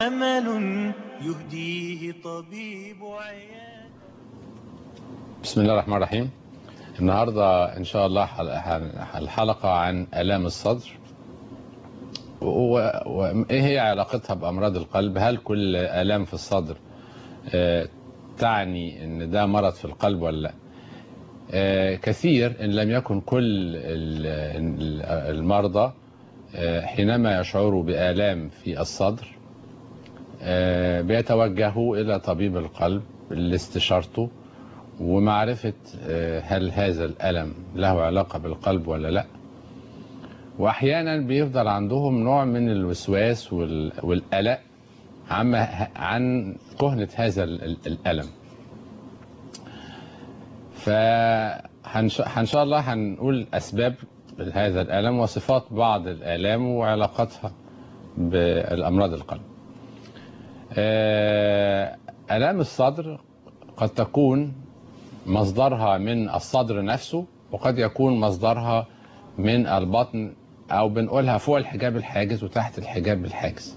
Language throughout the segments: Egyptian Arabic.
أمل يهديه طبيب عيان بسم الله الرحمن الرحيم النهاردة إن شاء الله الحلقة عن آلام الصدر وإيه هي علاقتها بأمراض القلب هل كل آلام في الصدر آه، تعني أن ده مرض في القلب ولا لا آه، كثير إن لم يكن كل ال- المرضى آه، حينما يشعروا بآلام في الصدر آه، بيتوجهوا إلى طبيب القلب لاستشارته ومعرفة آه، هل هذا الألم له علاقة بالقلب ولا لا وأحيانا بيفضل عندهم نوع من الوسواس وال- والقلق عما عن كهنة هذا ال- ال- الألم فإن شاء الله هنقول أسباب هذا الألم وصفات بعض الآلام وعلاقتها بالأمراض القلب آه، آلام الصدر قد تكون مصدرها من الصدر نفسه وقد يكون مصدرها من البطن او بنقولها فوق الحجاب الحاجز وتحت الحجاب الحاجز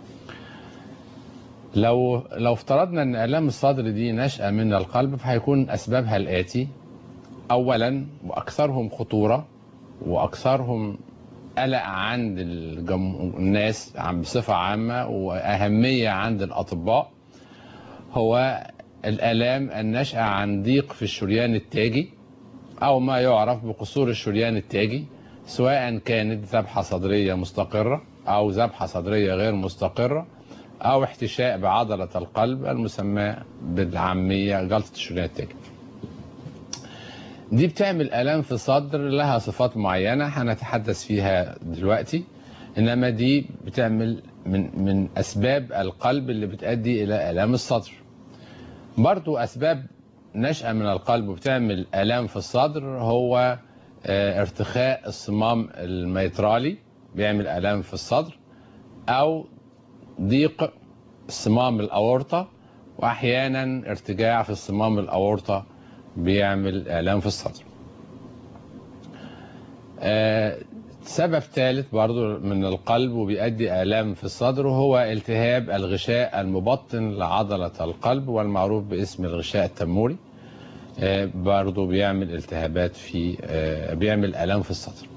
لو لو افترضنا ان الام الصدر دي نشأة من القلب فهيكون اسبابها الاتي اولا واكثرهم خطورة واكثرهم قلق عند الجم... الناس عم- بصفة عامة واهمية عند الاطباء هو الآلام الناشئة عن ضيق في الشريان التاجي أو ما يعرف بقصور الشريان التاجي سواء كانت ذبحة صدرية مستقرة أو ذبحة صدرية غير مستقرة أو احتشاء بعضلة القلب المسمى بالعامية جلطة الشريان التاجي دي بتعمل آلام في الصدر لها صفات معينة هنتحدث فيها دلوقتي إنما دي بتعمل من من أسباب القلب اللي بتؤدي إلى آلام الصدر برضو أسباب نشأة من القلب وبتعمل آلام في الصدر هو آه، ارتخاء الصمام الميترالي بيعمل آلام في الصدر أو ضيق صمام الأورطة وأحيانا ارتجاع في الصمام الأورطة بيعمل آلام في الصدر آه، سبب ثالث برضو من القلب وبيؤدي آلام في الصدر هو التهاب الغشاء المبطن لعضلة القلب والمعروف باسم الغشاء التموري آه، برضو بيعمل التهابات في آه، بيعمل آلام في الصدر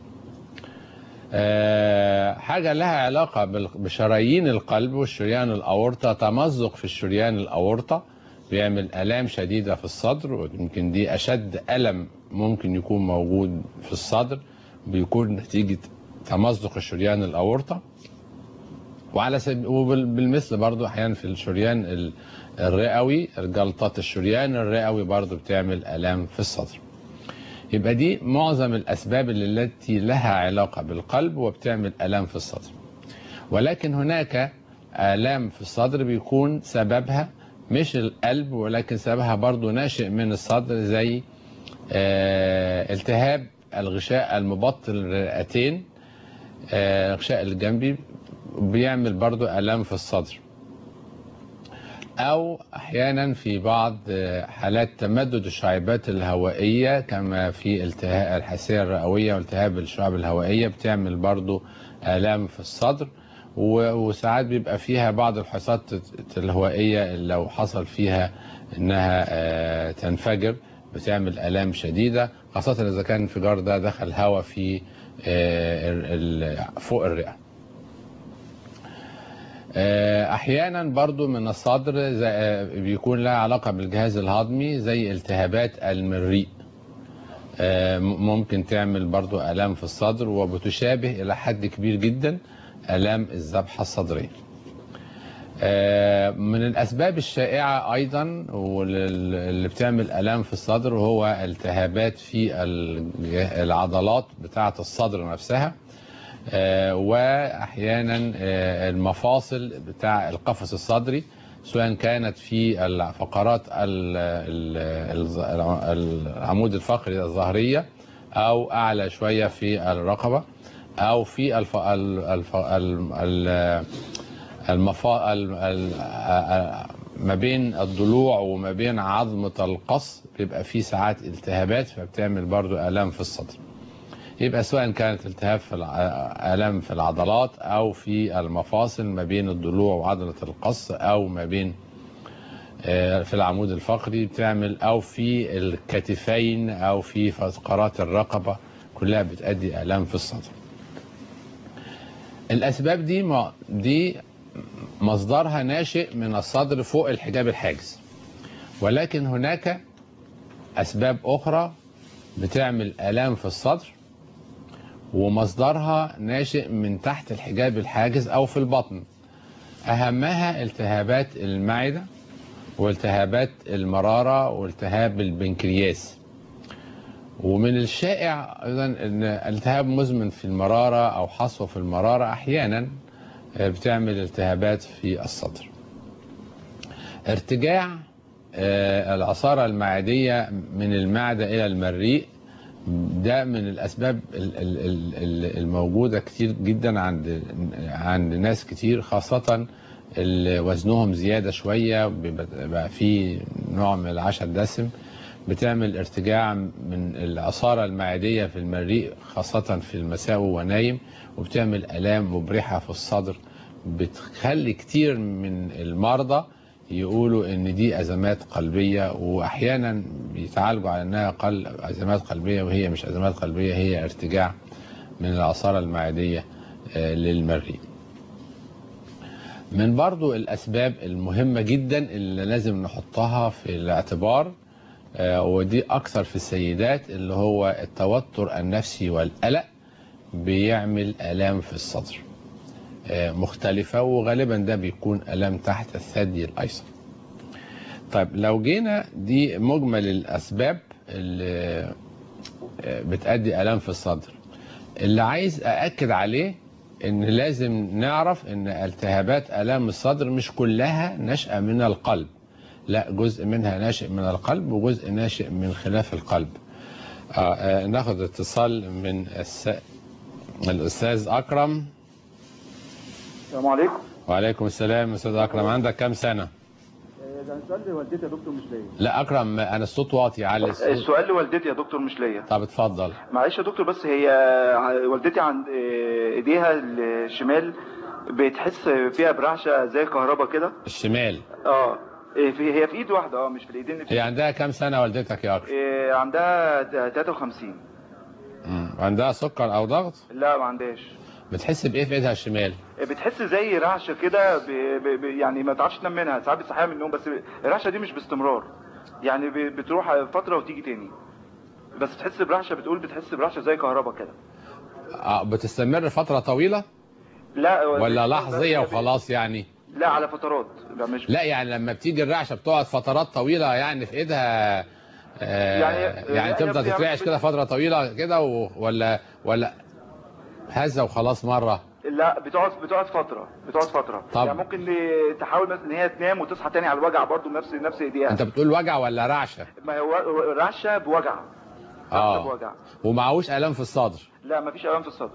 آه، حاجة لها علاقة بال- بشرايين القلب والشريان الأورطة تمزق في الشريان الأورطة بيعمل آلام شديدة في الصدر ويمكن دي أشد ألم ممكن يكون موجود في الصدر بيكون نتيجة تمزق الشريان الأورطة وعلى سبيل وبالمثل برضو أحيانا في الشريان ال- الرئوي جلطات الشريان الرئوي برضو بتعمل آلام في الصدر يبقى دي معظم الأسباب اللي التي لها علاقة بالقلب وبتعمل آلام في الصدر ولكن هناك آلام في الصدر بيكون سببها مش القلب ولكن سببها برضو ناشئ من الصدر زي آه، التهاب الغشاء المبطن للرئتين آه، الغشاء الجنبي بيعمل برضو آلام في الصدر أو أحيانا في بعض آه، حالات تمدد الشعيبات الهوائية كما في التهاب الحساسية الرئوية والتهاب الشعب الهوائية بتعمل برضو آلام في الصدر و- وساعات بيبقى فيها بعض الحصات الهوائية لو حصل فيها إنها آه، تنفجر بتعمل آلام شديدة خاصة إذا كان الانفجار ده دخل هواء في آه، ال- ال- فوق الرئة آه، احيانا برضو من الصدر زي- آه، بيكون لها علاقة بالجهاز الهضمي زي التهابات المريء آه، م- ممكن تعمل برضو آلام في الصدر وبتشابه إلى حد كبير جدا آلام الذبحة الصدرية آه، من الأسباب الشائعة أيضا واللي بتعمل آلام في الصدر هو التهابات في الج- العضلات بتاعة الصدر نفسها آه، واحيانا آه، المفاصل بتاع القفص الصدري سواء كانت في الفقرات ال- ال- ال- العمود الفقري الظهرية او اعلى شوية في الرقبة او في الف... ال- الف... ال- ال- المفا... ال... ال... ما بين الضلوع وما بين عظمة القص بيبقى في ساعات التهابات فبتعمل برضو آلام في الصدر يبقى سواء كانت التهاب في الع- الام في العضلات او في المفاصل ما بين الضلوع وعضله القص او ما بين آه، في العمود الفقري بتعمل او في الكتفين او في فقرات الرقبه كلها بتؤدي الام في الصدر الاسباب دي ما دي مصدرها ناشئ من الصدر فوق الحجاب الحاجز ولكن هناك اسباب اخرى بتعمل الام في الصدر ومصدرها ناشئ من تحت الحجاب الحاجز او في البطن اهمها التهابات المعده والتهابات المراره والتهاب البنكرياس ومن الشائع ايضا ان التهاب مزمن في المراره او حصوه في المراره احيانا بتعمل التهابات في الصدر ارتجاع آه، العصارة المعدية من المعدة إلى المريء ده من الأسباب ال- ال- ال- ال- الموجودة كتير جدا عند عند ناس كتير خاصة اللي وزنهم زيادة شوية بيبقى في نوع من العشاء الدسم بتعمل ارتجاع من العصارة المعدية في المريء خاصة في المساء وهو نايم وبتعمل آلام مبرحة في الصدر بتخلي كتير من المرضى يقولوا ان دي ازمات قلبيه واحيانا بيتعالجوا على انها قل ازمات قلبيه وهي مش ازمات قلبيه هي ارتجاع من العصاره المعديه آه، للمريء. من برضو الاسباب المهمه جدا اللي لازم نحطها في الاعتبار آه، ودي اكثر في السيدات اللي هو التوتر النفسي والقلق بيعمل الام في الصدر. آه، مختلفة وغالبا ده بيكون ألم تحت الثدي الأيسر طيب لو جينا دي مجمل الأسباب اللي آه، بتأدي ألم في الصدر اللي عايز أأكد عليه إن لازم نعرف إن التهابات ألام الصدر مش كلها نشأة من القلب لا جزء منها ناشئ من القلب وجزء ناشئ من خلاف القلب آه آه ناخد اتصال من الس... الأستاذ أكرم السلام عليكم وعليكم السلام استاذ اكرم عندك كام سنه آه، ده سؤال لوالدتي يا دكتور مش ليا لا اكرم انا الصوت واطي على الصوت السؤال لوالدتي يا دكتور مش ليا طب اتفضل معلش يا دكتور بس هي والدتي عند آه، ايديها الشمال بتحس فيها برعشه زي كهرباء كده الشمال اه إيه، في هي في ايد واحده اه مش في الايدين هي عندها كام سنه والدتك يا اكرم إيه، عندها 53 مم. عندها سكر او ضغط لا ما عندهاش بتحس بايه في ايدها الشمال بتحس زي رعشه كده ب... ب... ب... يعني ما تعرفش تنام منها ساعات بتصحيها من النوم بس الرعشه دي مش باستمرار يعني ب... بتروح فتره وتيجي تاني بس تحس برعشه بتقول بتحس برعشه زي كهرباء كده آه، بتستمر فتره طويله لا ولا لحظيه وخلاص يعني لا على فترات لا مش لا يعني لما بتيجي الرعشه بتقعد فترات طويله يعني في ايدها آه يعني- يعني, يعني تفضل هي تترعش كده فتره طويله كده و- ولا ولا هزه وخلاص مره لا بتقعد بتقعد فتره بتقعد فتره طب. يعني ممكن تحاول مثلا ان هي تنام وتصحى تاني على الوجع برضو نفس نفس ايديها انت بتقول وجع ولا رعشه ما هو رعشه بوجع رعشه اه بوجع ومعهوش الام في الصدر لا مفيش الام في الصدر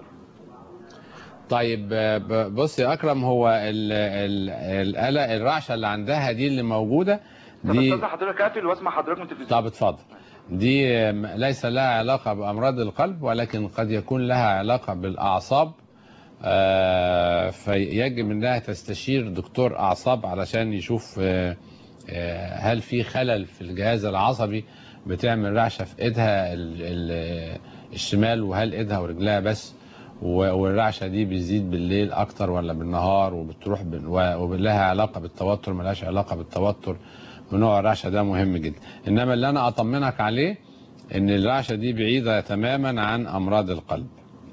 طيب آه، ب- بص يا اكرم هو ال- ال- القلق الرعشه اللي عندها دي اللي موجوده طب دي استاذن حضرتك اقفل واسمع حضرتك من التلفزيون طب اتفضل دي آه، ليس لها علاقه بامراض القلب ولكن قد يكون لها علاقه بالاعصاب آه، فيجب انها تستشير دكتور اعصاب علشان يشوف آه، آه، هل في خلل في الجهاز العصبي بتعمل رعشه في ايدها ال- ال- الشمال وهل ايدها ورجلها بس و- والرعشه دي بتزيد بالليل اكتر ولا بالنهار وبتروح بال- و- ولها علاقه بالتوتر ملهاش علاقه بالتوتر ونوع الرعشه ده مهم جدا انما اللي انا اطمنك عليه ان الرعشه دي بعيده تماما عن امراض القلب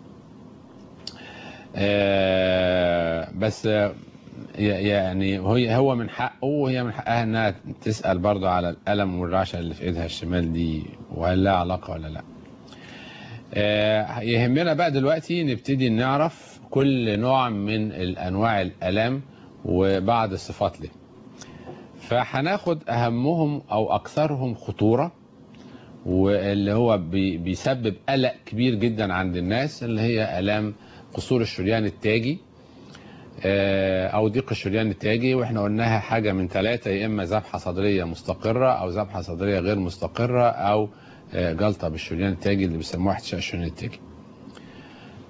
آه، بس آه، ي- يعني هو هو من حقه وهي من حقها انها تسال برضه على الالم والرعشه اللي في ايدها الشمال دي وهل لها علاقه ولا لا آه، يهمنا بقى دلوقتي نبتدي نعرف كل نوع من الانواع الالام وبعض الصفات له فهناخد اهمهم او اكثرهم خطوره واللي هو بي- بيسبب قلق كبير جدا عند الناس اللي هي الام قصور الشريان التاجي آه، او ضيق الشريان التاجي واحنا قلناها حاجه من ثلاثه يا اما ذبحه صدريه مستقره او ذبحه صدريه غير مستقره او آه، جلطه بالشريان التاجي اللي بيسموها احتشاء الشريان التاجي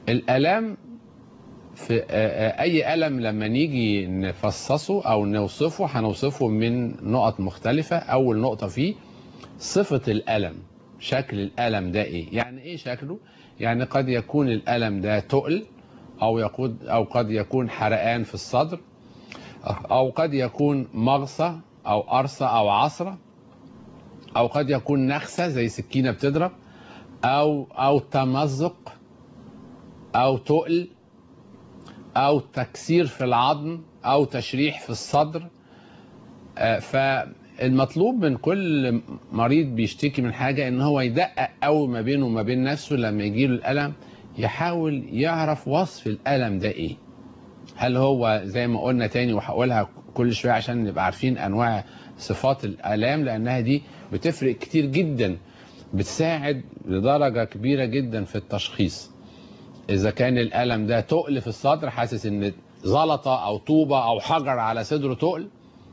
الالام في آه، آه، اي الم لما نيجي نفصصه او نوصفه هنوصفه من نقط مختلفه اول نقطه فيه صفه الالم شكل الالم ده ايه يعني ايه شكله يعني قد يكون الالم ده تقل او يقود او قد يكون حرقان في الصدر او قد يكون مغصه او قرصه او عصره او قد يكون نخسه زي سكينه بتضرب او او تمزق او تقل او تكسير في العظم او تشريح في الصدر آه، فالمطلوب من كل مريض بيشتكي من حاجه ان هو يدقق قوي ما بينه وما بين نفسه لما يجيله الالم يحاول يعرف وصف الالم ده ايه هل هو زي ما قلنا تاني وهقولها كل شويه عشان نبقى عارفين انواع صفات الالام لانها دي بتفرق كتير جدا بتساعد لدرجه كبيره جدا في التشخيص اذا كان الالم ده تقل في الصدر حاسس ان زلطه او طوبه او حجر على صدره تقل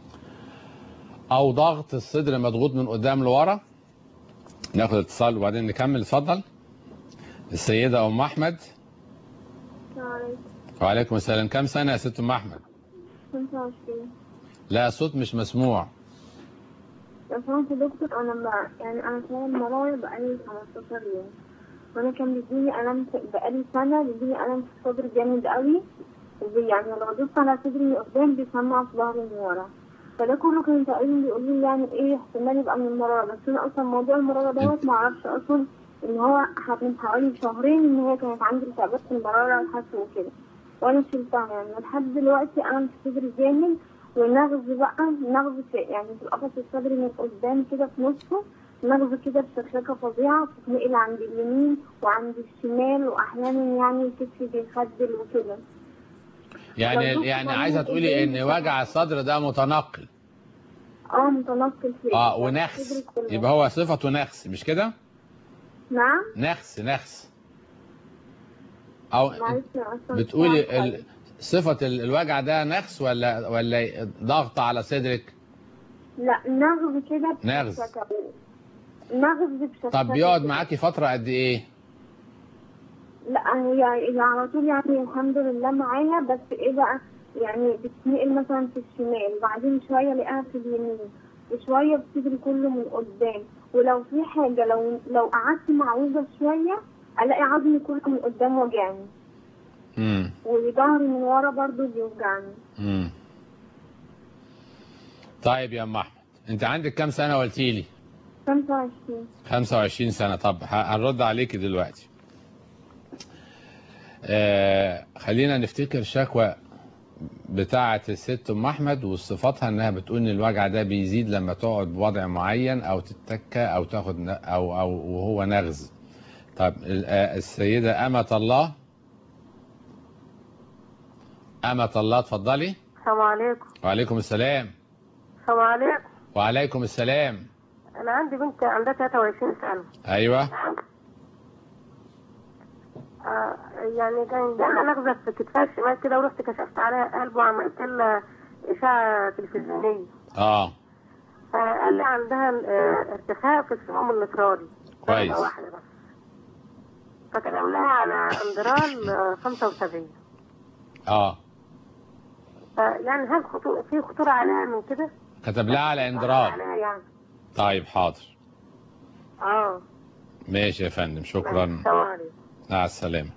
او ضغط الصدر مضغوط من قدام لورا ناخد اتصال وبعدين نكمل اتفضل السيده ام احمد وعليكم السلام كم سنه يا ست ام احمد 25 لا صوت مش مسموع لو سمحت يا دكتور انا ب... يعني انا كمان مرايا بقالي 15 يوم وانا كان بيجيني الم في... بقالي سنه بيجيني الم في الصدر جامد قوي وبي... يعني لو دوست على صدري من قدام بيسمع في ظهري من ورا فده كله كان تقريبا بيقول لي يعني ايه احتمال يبقى من المراره بس انا اصلا موضوع المراره دوت ما اعرفش اصلا ان هو ح- من حوالي شهرين ان هي كانت عندي التهابات في المراره وحس وكده وانا شلتها يعني لحد دلوقتي انا في صدري جامد والنغز بقى نغز في يعني في القفص الصدري من قدام كده في نصه نغز كده بشكشكة فظيعة بتتنقل عند اليمين وعند الشمال وأحيانا يعني كتفي بيخدل وكده يعني لو يعني دكتور عايزه قال لي تقولي ان إيه؟ وجع الصدر ده متنقل اه متنقل فيه اه صدري ونخس كله. يبقى هو صفته نخس مش كده نعم نخس نخس او معلش أنا أصلا بتقولي مش فاهمة ال- صفة ال- الوجع ده نخس ولا ولا ضغط على صدرك؟ لا نغز كده نغز. بشكشكة. نغز بشكشكة طب بيقعد كده. معاكي فترة قد ايه؟ لا هي هي على طول يعني الحمد لله معايا بس ايه بقى يعني بتتنقل مثلا في الشمال بعدين شوية الاقيها في اليمين وشوية بتجري كله من قدام ولو في حاجة لو لو قعدت معوجة شوية الاقي عظمي كله من قدام وجعني امم وظهري من ورا برضو بيوجعني امم طيب يا ام احمد انت عندك كام سنة قلتي لي؟ 25 25 سنة طب ه- هنرد عليكي دلوقتي. آه خلينا نفتكر شكوى بتاعة الست ام احمد وصفاتها انها بتقول ان الوجع ده بيزيد لما تقعد بوضع معين او تتكى او تاخد ن- او او وهو نغز. طب ال- آه، السيدة أمة الله أمة الله اتفضلي السلام عليكم وعليكم السلام السلام عليكم وعليكم السلام انا عندي بنت عندها 23 سنه أيوه آه يعني كان جالها نغزه في كتفها الشمال كده ورحت كشفت عليها قلب وعملت لها اشعه تلفزيونيه اه فقال لي عندها آه، ارتخاء في الصمام الليترالي كويس. درجة واحده بس فكتب لها على اندرال آه، 75 اه فيعني هل خطو... في خطوره عليها من كده؟ كتب لها على اندرال عليها يعني طيب حاضر اه ماشي يا فندم شكرا السلام عليكم مع السلامة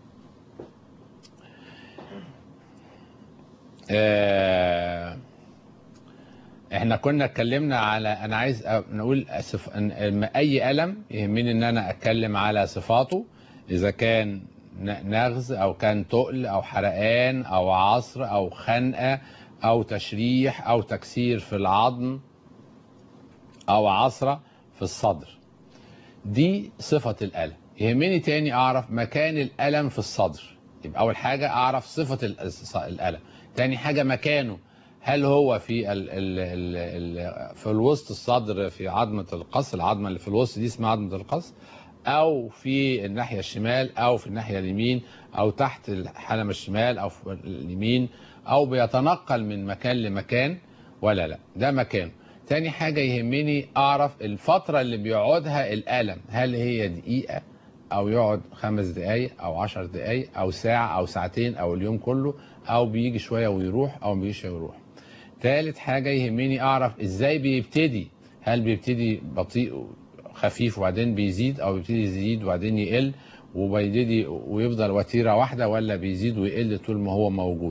آه، احنا كنا اتكلمنا على انا عايز أ- نقول صف... إن- إن اي الم يهمني ان انا اتكلم على صفاته اذا كان ن- نغز او كان تقل او حرقان او عصر او خنقه او تشريح او تكسير في العظم او عصره في الصدر دي صفة الألم يهمني تاني أعرف مكان الألم في الصدر يبقى أول حاجة أعرف صفة ال- الص- الألم تاني حاجة مكانه هل هو في ال ال ال ال في الوسط الصدر في عظمة القص العظمة اللي في الوسط دي اسمها عظمة القص أو في الناحية الشمال أو في الناحية اليمين أو تحت الحلم الشمال أو في اليمين أو بيتنقل من مكان لمكان ولا لا ده مكانه تاني حاجة يهمني أعرف الفترة اللي بيقعدها الألم هل هي دقيقة او يقعد خمس دقايق او عشر دقايق او ساعة او ساعتين او اليوم كله او بيجي شوية ويروح او ما بيجيش ويروح تالت حاجة يهمني اعرف ازاي بيبتدي هل بيبتدي بطيء خفيف وبعدين بيزيد او بيبتدي يزيد وبعدين يقل وبيبتدي ويفضل وتيرة واحدة ولا بيزيد ويقل طول ما هو موجود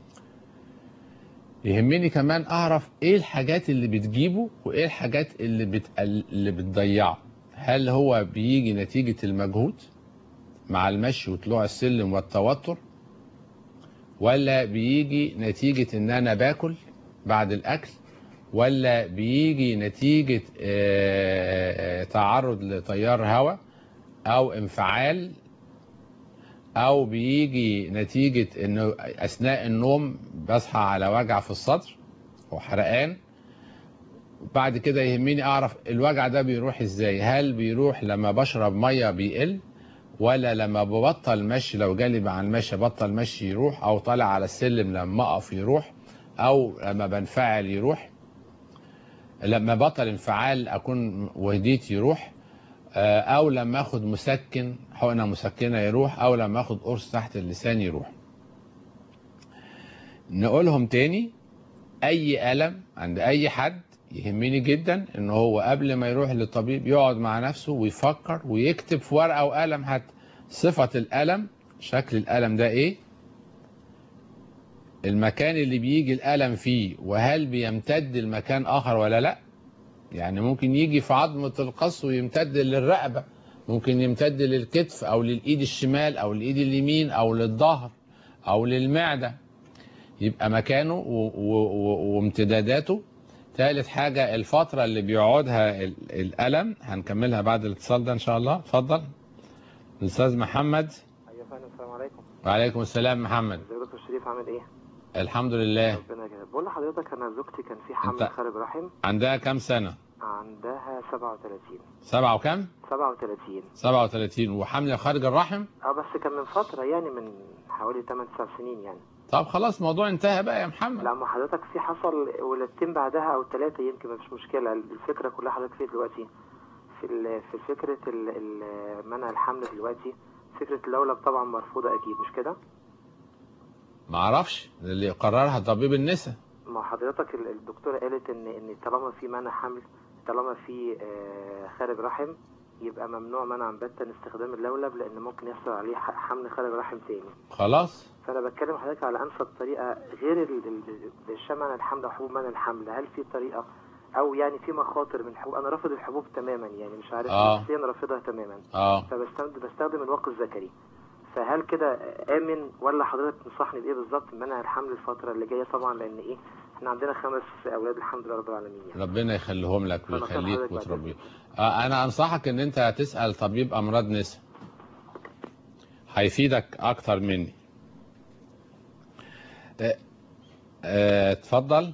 يهمني كمان اعرف ايه الحاجات اللي بتجيبه وايه الحاجات اللي بتقل... اللي بتضيعه هل هو بيجي نتيجة المجهود مع المشي وطلوع السلم والتوتر ولا بيجي نتيجة ان انا باكل بعد الاكل ولا بيجي نتيجة آه، آه، تعرض لتيار هواء او انفعال او بيجي نتيجة انه اثناء النوم بصحى على وجع في الصدر وحرقان بعد كده يهمني اعرف الوجع ده بيروح ازاي هل بيروح لما بشرب ميه بيقل ولا لما ببطل مشي لو جالي مع المشي بطل مشي يروح او طالع على السلم لما اقف يروح او لما بنفعل يروح لما بطل انفعال اكون وهديت يروح آه، او لما اخد مسكن حقنه مسكنه يروح او لما اخد قرص تحت اللسان يروح نقولهم تاني اي الم عند اي حد يهمني جدا ان هو قبل ما يروح للطبيب يقعد مع نفسه ويفكر ويكتب في ورقه وقلم حتى صفه الالم شكل الالم ده ايه المكان اللي بيجي الالم فيه وهل بيمتد المكان اخر ولا لا يعني ممكن يجي في عظمه القص ويمتد للرقبه ممكن يمتد للكتف او للايد الشمال او الايد اليمين او للظهر او للمعده يبقى مكانه و- و- و- وامتداداته ثالث حاجة الفترة اللي بيقعدها ال- الألم هنكملها بعد الاتصال ده إن شاء الله اتفضل الأستاذ محمد ايوه فندم السلام عليكم وعليكم السلام محمد ازيك يا دكتور شريف عامل ايه؟ الحمد لله ربنا يجزاك بقول لحضرتك انا زوجتي كان في حمل أنت- خارج رحم عندها كام سنة عندها 37 سبعة وكام 37 37 وحمل خارج الرحم اه بس كان من فترة يعني من حوالي 8 9 سنين يعني طب خلاص الموضوع انتهى بقى يا محمد لا ما حضرتك في حصل ولادتين بعدها او ثلاثة يمكن مفيش مشكلة الفكرة كلها حضرتك فيه دلوقتي في ال- في فكرة ال- ال- منع الحمل دلوقتي فكرة اللولب طبعا مرفوضة اكيد مش كده؟ معرفش اللي قررها طبيب النساء ما حضرتك ال- الدكتورة قالت ان ان طالما في منع حمل طالما في آه، خارج رحم يبقى ممنوع منعا باتا استخدام اللولب لان ممكن يحصل عليه ح- حمل خارج رحم تاني خلاص فانا بتكلم حضرتك على انسب طريقه غير ال- ال- الشام منع الحمل او حبوب منع الحمل هل في طريقه او يعني في مخاطر من الحبوب انا رافض الحبوب تماما يعني مش عارف آه. نفسيا رافضها تماما اه فبستخدم بستخدم الواقي الذكري فهل كده امن ولا حضرتك تنصحني بايه بالظبط منع الحمل الفتره اللي جايه طبعا لان ايه احنا عندنا خمس اولاد الحمد لله رب العالمين يعني ربنا يخليهم لك أنا ويخليك حضرتك بعد وتربيه آه انا انصحك ان انت تسال طبيب امراض نساء هيفيدك اكتر مني آه، آه، اتفضل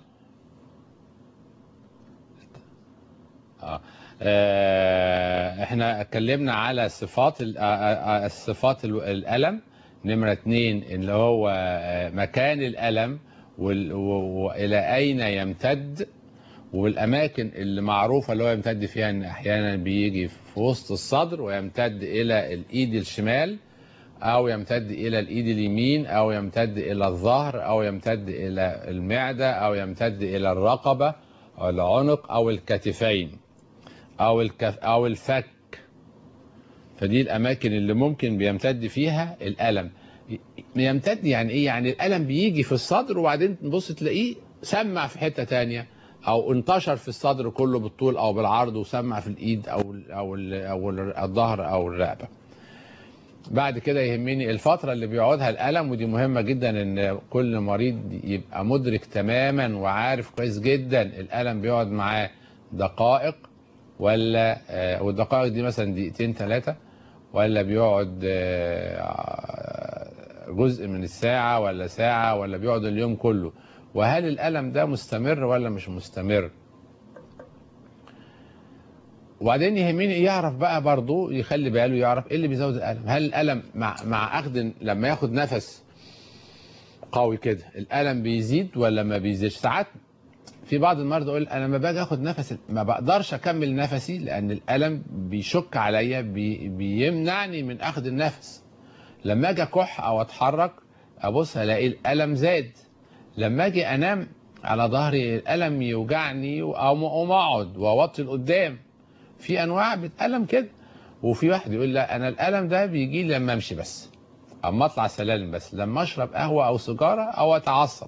آه. آه، احنا اتكلمنا على صفات ال- آه، آه، آه، صفات ال- الالم نمرة اتنين اللي هو آه، مكان الالم وال- و- والى اين يمتد والاماكن اللي معروفه اللي هو يمتد فيها ان احيانا بيجي في وسط الصدر ويمتد الى الايد الشمال او يمتد الى الايد اليمين او يمتد الى الظهر او يمتد الى المعده او يمتد الى الرقبه او العنق او الكتفين او الكف او الفك فدي الاماكن اللي ممكن بيمتد فيها الالم يمتد يعني ايه يعني الالم بيجي في الصدر وبعدين تبص تلاقيه سمع في حته تانية او انتشر في الصدر كله بالطول او بالعرض وسمع في الايد او ال او ال او ال- الظهر او الرقبه بعد كده يهمني الفترة اللي بيقعدها الألم ودي مهمة جدا إن كل مريض يبقى مدرك تماما وعارف كويس جدا الألم بيقعد معاه دقائق ولا آه، والدقائق دي مثلا دقيقتين ثلاثة ولا بيقعد آه، جزء من الساعة ولا ساعة ولا بيقعد اليوم كله وهل الألم ده مستمر ولا مش مستمر وبعدين يهمني يعرف بقى برضه يخلي باله يعرف ايه اللي بيزود الالم هل الالم مع مع اخذ لما ياخد نفس قوي كده الالم بيزيد ولا ما بيزيدش ساعات في في بعض المرضى يقول انا لما باجي اخد نفس ما بقدرش اكمل نفسي لان الالم بيشك عليا بي بيمنعني من اخذ النفس لما اجي اكح او اتحرك ابص الاقي الالم زاد لما اجي انام على ظهري الالم يوجعني او اقوم اقعد واوطي لقدام في انواع بتالم كده وفي واحد يقول لا انا الالم ده بيجي لي لما امشي بس اما اطلع سلالم بس لما اشرب قهوه او سيجاره او اتعصب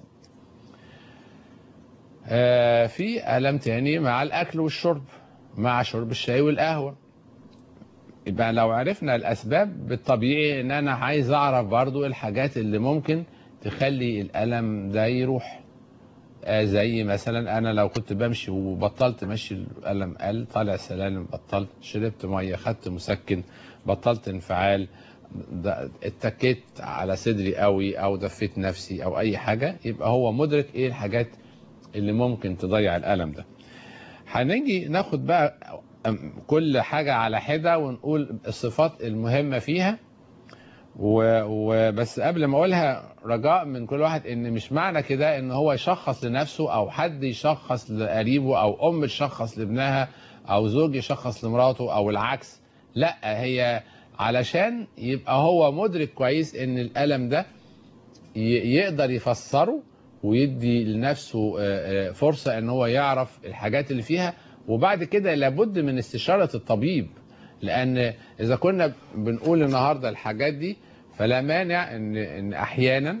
آه في الم تاني مع الاكل والشرب مع شرب الشاي والقهوه يبقى لو عرفنا الاسباب بالطبيعي ان انا عايز اعرف برضو الحاجات اللي ممكن تخلي الالم ده يروح آه زي مثلا انا لو كنت بمشي وبطلت مشي الالم قل طالع سلالم بطلت شربت ميه خدت مسكن بطلت انفعال ده- اتكيت على صدري قوي او دفيت نفسي او اي حاجه يبقى هو مدرك ايه الحاجات اللي ممكن تضيع الالم ده هنيجي ناخد بقى أم- كل حاجه على حده ونقول الصفات المهمه فيها و- وبس قبل ما اقولها رجاء من كل واحد ان مش معنى كده ان هو يشخص لنفسه او حد يشخص لقريبه او ام تشخص لابنها او زوج يشخص لمراته او العكس لا هي علشان يبقى هو مدرك كويس ان الالم ده ي- يقدر يفسره ويدي لنفسه آه، آه، فرصة ان هو يعرف الحاجات اللي فيها وبعد كده لابد من استشارة الطبيب لان اذا كنا بنقول النهاردة الحاجات دي فلا مانع ان ان احيانا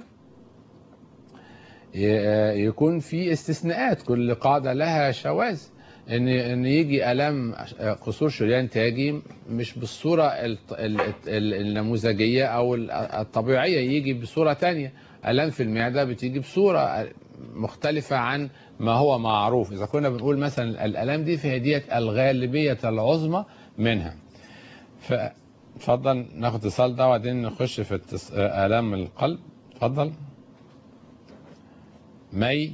ي- آه، يكون في استثناءات كل قاعدة لها شواذ ان ان يجي الام قصور شريان تاجي مش بالصوره الط- ال- ال- النموذجيه او ال- الطبيعيه يجي بصوره تانية الام في المعده بتيجي بصوره مختلفه عن ما هو معروف اذا كنا بنقول مثلا الالام دي فهي ديت الغالبيه العظمى منها فاتفضل ناخد اتصال ده وبعدين نخش في التص... الام القلب اتفضل مي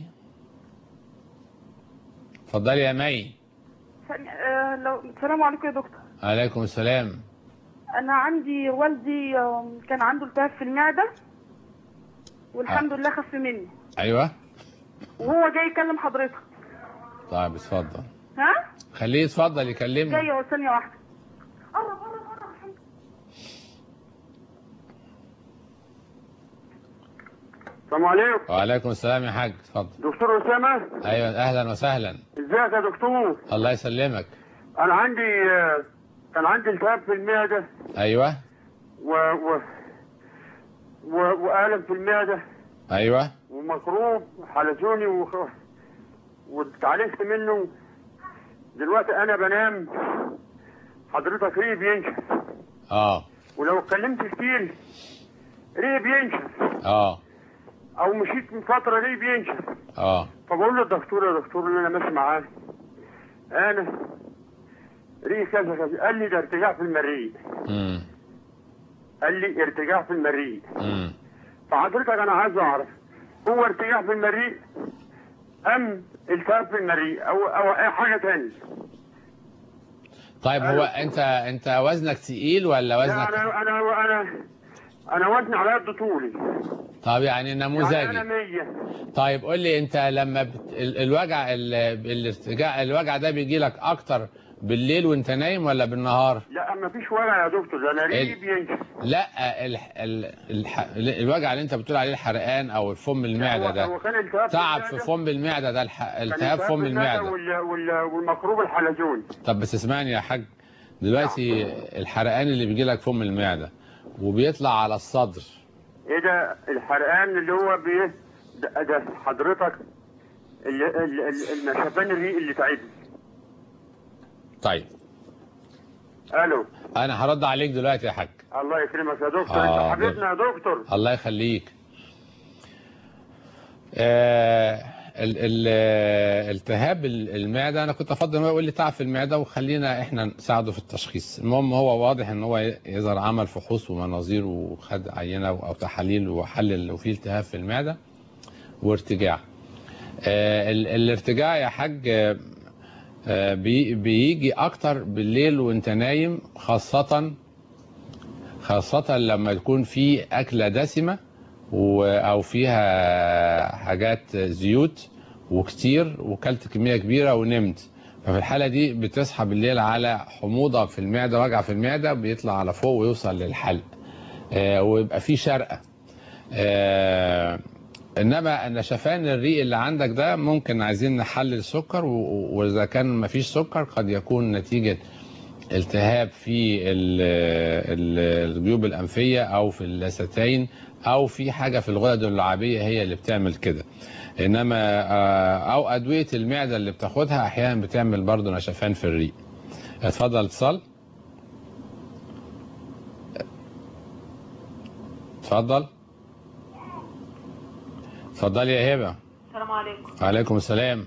اتفضلي يا مي آه، لو السلام عليكم يا دكتور عليكم السلام انا عندي والدي آم، كان عنده التهاب في المعده والحمد لله خف مني ايوه وهو جاي يكلم حضرتك طيب اتفضل ها خليه يتفضل يكلمني جاي اهو ثانيه واحده قرب قرب قرب السلام عليكم وعليكم السلام يا حاج اتفضل دكتور أسامة ايوه اهلا وسهلا ازيك يا دكتور الله يسلمك أنا عندي آه، كان عندي التهاب في المعدة ايوه و و و وألم في المعدة ايوه ومكروب حلزوني وخ... واتعالجت منه دلوقتي أنا بنام حضرتك ريق بينشف اه ولو اتكلمت كتير ريق بينشف اه أو مشيت من فترة ريق بينشف اه فبقول للدكتور يا دكتور اللي انا ماشي معاه انا ريق كذا كذا قال لي ده ارتجاع في المريء امم قال لي ارتجاع في المريء امم فحضرتك انا عايز اعرف هو ارتجاع في المريء ام التهاب في المريء او او اي حاجه تاني طيب هو انت انت وزنك تقيل ولا لا وزنك انا انا انا انا وزني على قد طولي طب يعني يعني انا نموذجي 100 طيب قول لي انت لما بت... ال- الوجع ال... الارتجاع الوجع ده بيجي لك اكتر بالليل وانت نايم ولا بالنهار لا ما فيش وجع يا دكتور ده انا ريقي ال- بينشف لا ال... ال... الح... الوجع اللي انت بتقول عليه الحرقان او الفم المعده هو- ده هو كان التهاب تعب المعدة، في فم المعده ده الح... كان التهاب فم المعده وال... وال... والمكروب الحلزوني طب بس اسمعني يا حاج دلوقتي الحرقان اللي بيجي لك فم المعده وبيطلع على الصدر ايه ده الحرقان اللي هو بي ده, ده حضرتك اللي اللي- اللي- النشفان الريق اللي تعبني طيب الو انا هرد عليك دلوقتي يا حاج الله يكرمك يا دكتور آه، انت حبيبنا يا دكتور الله يخليك آه ال- ال- آه، التهاب ال- المعده انا كنت افضل ان هو يقول لي تعب في المعده وخلينا احنا نساعده في التشخيص المهم هو واضح ان هو ي- يظهر عمل فحوص ومناظير وخد عينه او تحاليل وحلل لو في التهاب في المعده وارتجاع آه ال- الارتجاع يا حاج آه، آه، بي- بيجي اكتر بالليل وانت نايم خاصه خاصة لما يكون في أكلة دسمة و- أو فيها حاجات زيوت وكتير وكلت كميه كبيره ونمت ففي الحاله دي بتصحى بالليل على حموضه في المعده وجع في المعده بيطلع على فوق ويوصل للحلق آه، ويبقى في شرقه آه، انما النشفان الريق اللي عندك ده ممكن عايزين نحلل سكر و- و- واذا كان مفيش سكر قد يكون نتيجه التهاب في ال- ال- الجيوب الانفيه او في اللثتين او في حاجه في الغدد اللعابيه هي اللي بتعمل كده انما آه، او ادويه المعده اللي بتاخدها احيانا بتعمل برضه نشفان في الريق اتفضل اتصال اتفضل اتفضلي يا هبه السلام عليكم وعليكم السلام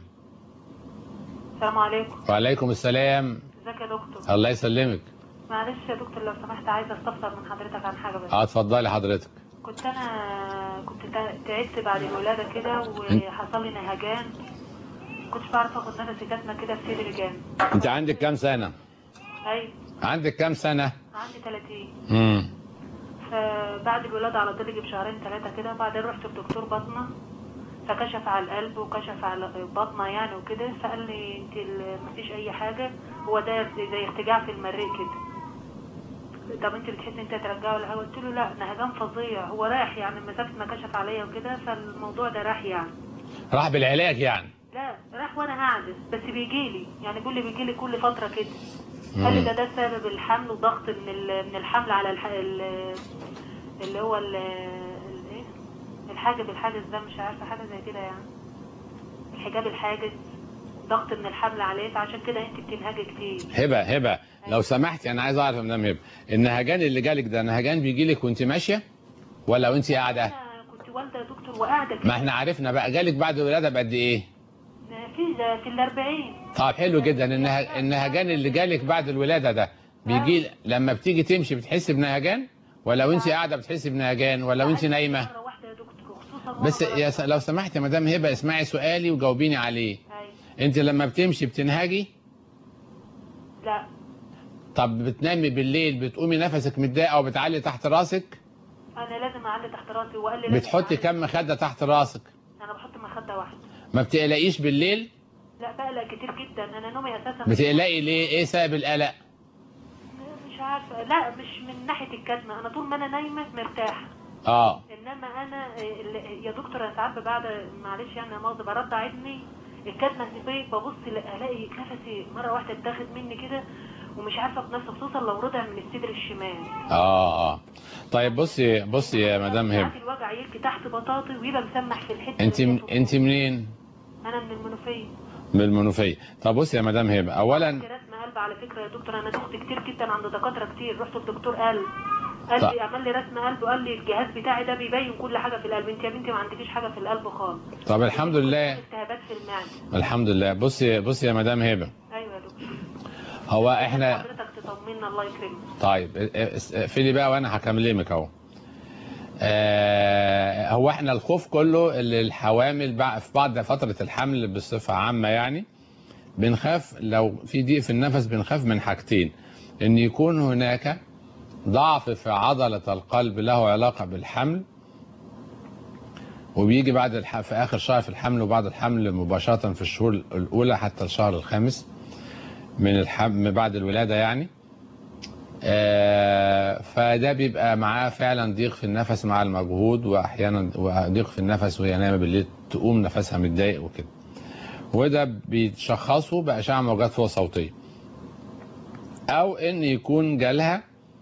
السلام عليكم وعليكم السلام ازيك يا دكتور الله يسلمك معلش يا دكتور لو سمحت عايزه استفسر من حضرتك عن حاجه بس اه اتفضلي حضرتك كنت انا كنت تع- تعبت بعد الولاده كده وحصل لي نهجان كنتش بعرف اخد نفسي كاتمه كده في صدري جامد انت عندك كام سنه ايوه عندك كام سنه عندي 30 امم فبعد الولاده على طول يجي بشهرين ثلاثه كده بعدين رحت لدكتور بطنه فكشف على القلب وكشف على بطنه يعني وكده فقال لي انت ال- مفيش اي حاجه هو ده زي ارتجاع في المريء كده طب انت بتحسي انت ترجعه ولا حاجه قلت له لا نهجان فظيع هو راح يعني مسافه ما كشف عليا وكده فالموضوع ده راح يعني راح بالعلاج يعني لا راح وانا قاعده بس بيجي لي يعني بيقول لي بيجي لي كل فتره كده قال لي مم. ده ده سبب الحمل وضغط من ال- من الحمل على الح... ال- اللي هو ال- ال- ايه الحاجب الحاجز ده مش عارفه حاجه زي كده يعني الحجاب الحاجز ضغط من الحمل عليه فعشان كده انت بتنهجي كتير هبه هبه لو سمحتي انا عايز اعرف يا مدام هبه النهجان اللي جالك ده نهجان بيجي لك وانت ماشيه ولا وانت قاعده انا كنت والده يا دكتور وقاعده كده ما احنا عرفنا بقى جالك بعد الولاده بقد ايه في في الأربعين طب حلو جدا النه... النهجان اللي جالك بعد الولاده ده بيجي لما بتيجي تمشي بتحس بنهجان ولا وانت قاعده بتحسي بنهجان ولا وانت نايمه مرة واحدة يا دكتور خصوصا بس مرة يا س... لو سمحت يا مدام هبه اسمعي سؤالي وجاوبيني عليه أيوة. انت لما بتمشي بتنهجي لا طب بتنامي بالليل بتقومي نفسك متضايق او بتعلي تحت راسك انا لازم اعلي تحت راسي وقال لي لازم بتحطي أعلي. كم مخده تحت راسك انا بحط مخده واحده ما بتقلقيش بالليل لا بقلق كتير جدا انا نومي اساسا بتقلقي ليه ايه سبب القلق مش عارفه لا مش من ناحيه الكتمه انا طول ما انا نايمه مرتاحه اه انما انا إيه، ال- يا دكتور انا ساعات بعد معلش يعني يا مؤاخذه برضع ابني الكتمه النفسيه ببص لا- الاقي نفسي مره واحده اتاخد مني كده ومش عارفه بنفسي خصوصا لو رضع من الصدر الشمال اه اه طيب بصي بصي يا مدام هبه ساعات الوجع يجي تحت بطاطي ويبقى مسمح في الحته انت اللي من... هي انت منين انا من المنوفيه من المنوفيه طب بصي يا مدام هبه اولا عندي رسم قلب على فكره يا دكتور انا دخت كتير جدا عند دكاتره كتير رحت لدكتور قلب قال طيب. لي عمل لي رسم قلب وقال لي الجهاز بتاعي ده بيبين كل حاجه في القلب انت يا بنتي ما عندكيش حاجه في القلب خالص طب الحمد لله التهابات في المعده الحمد لله بصي بصي يا مدام هبه ايوه يا دكتور هو احنا حضرتك تطمنا الله يكرمك طيب اقفلي بقى وانا هكلمك اهو آه هو احنا الخوف كله اللي الحوامل بقى في بعد فترة الحمل بصفة عامة يعني بنخاف لو في ضيق في النفس بنخاف من حاجتين ان يكون هناك ضعف في عضلة القلب له علاقة بالحمل وبيجي بعد الح... في اخر شهر في الحمل وبعد الحمل مباشرة في الشهور الاولى حتى الشهر الخامس من الحمل بعد الولادة يعني آه، فده بيبقى معاه فعلا ضيق في النفس مع المجهود واحيانا ضيق في النفس وهي نايمه بالليل تقوم نفسها متضايق وكده وده بيتشخصوا باشعه موجات فوق صوتيه او ان يكون جالها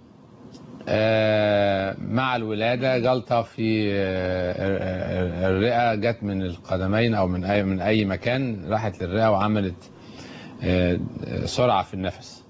آه، مع الولاده جلطه في آه، الرئه جت من القدمين او من اي من اي مكان راحت للرئه وعملت آه، سرعه في النفس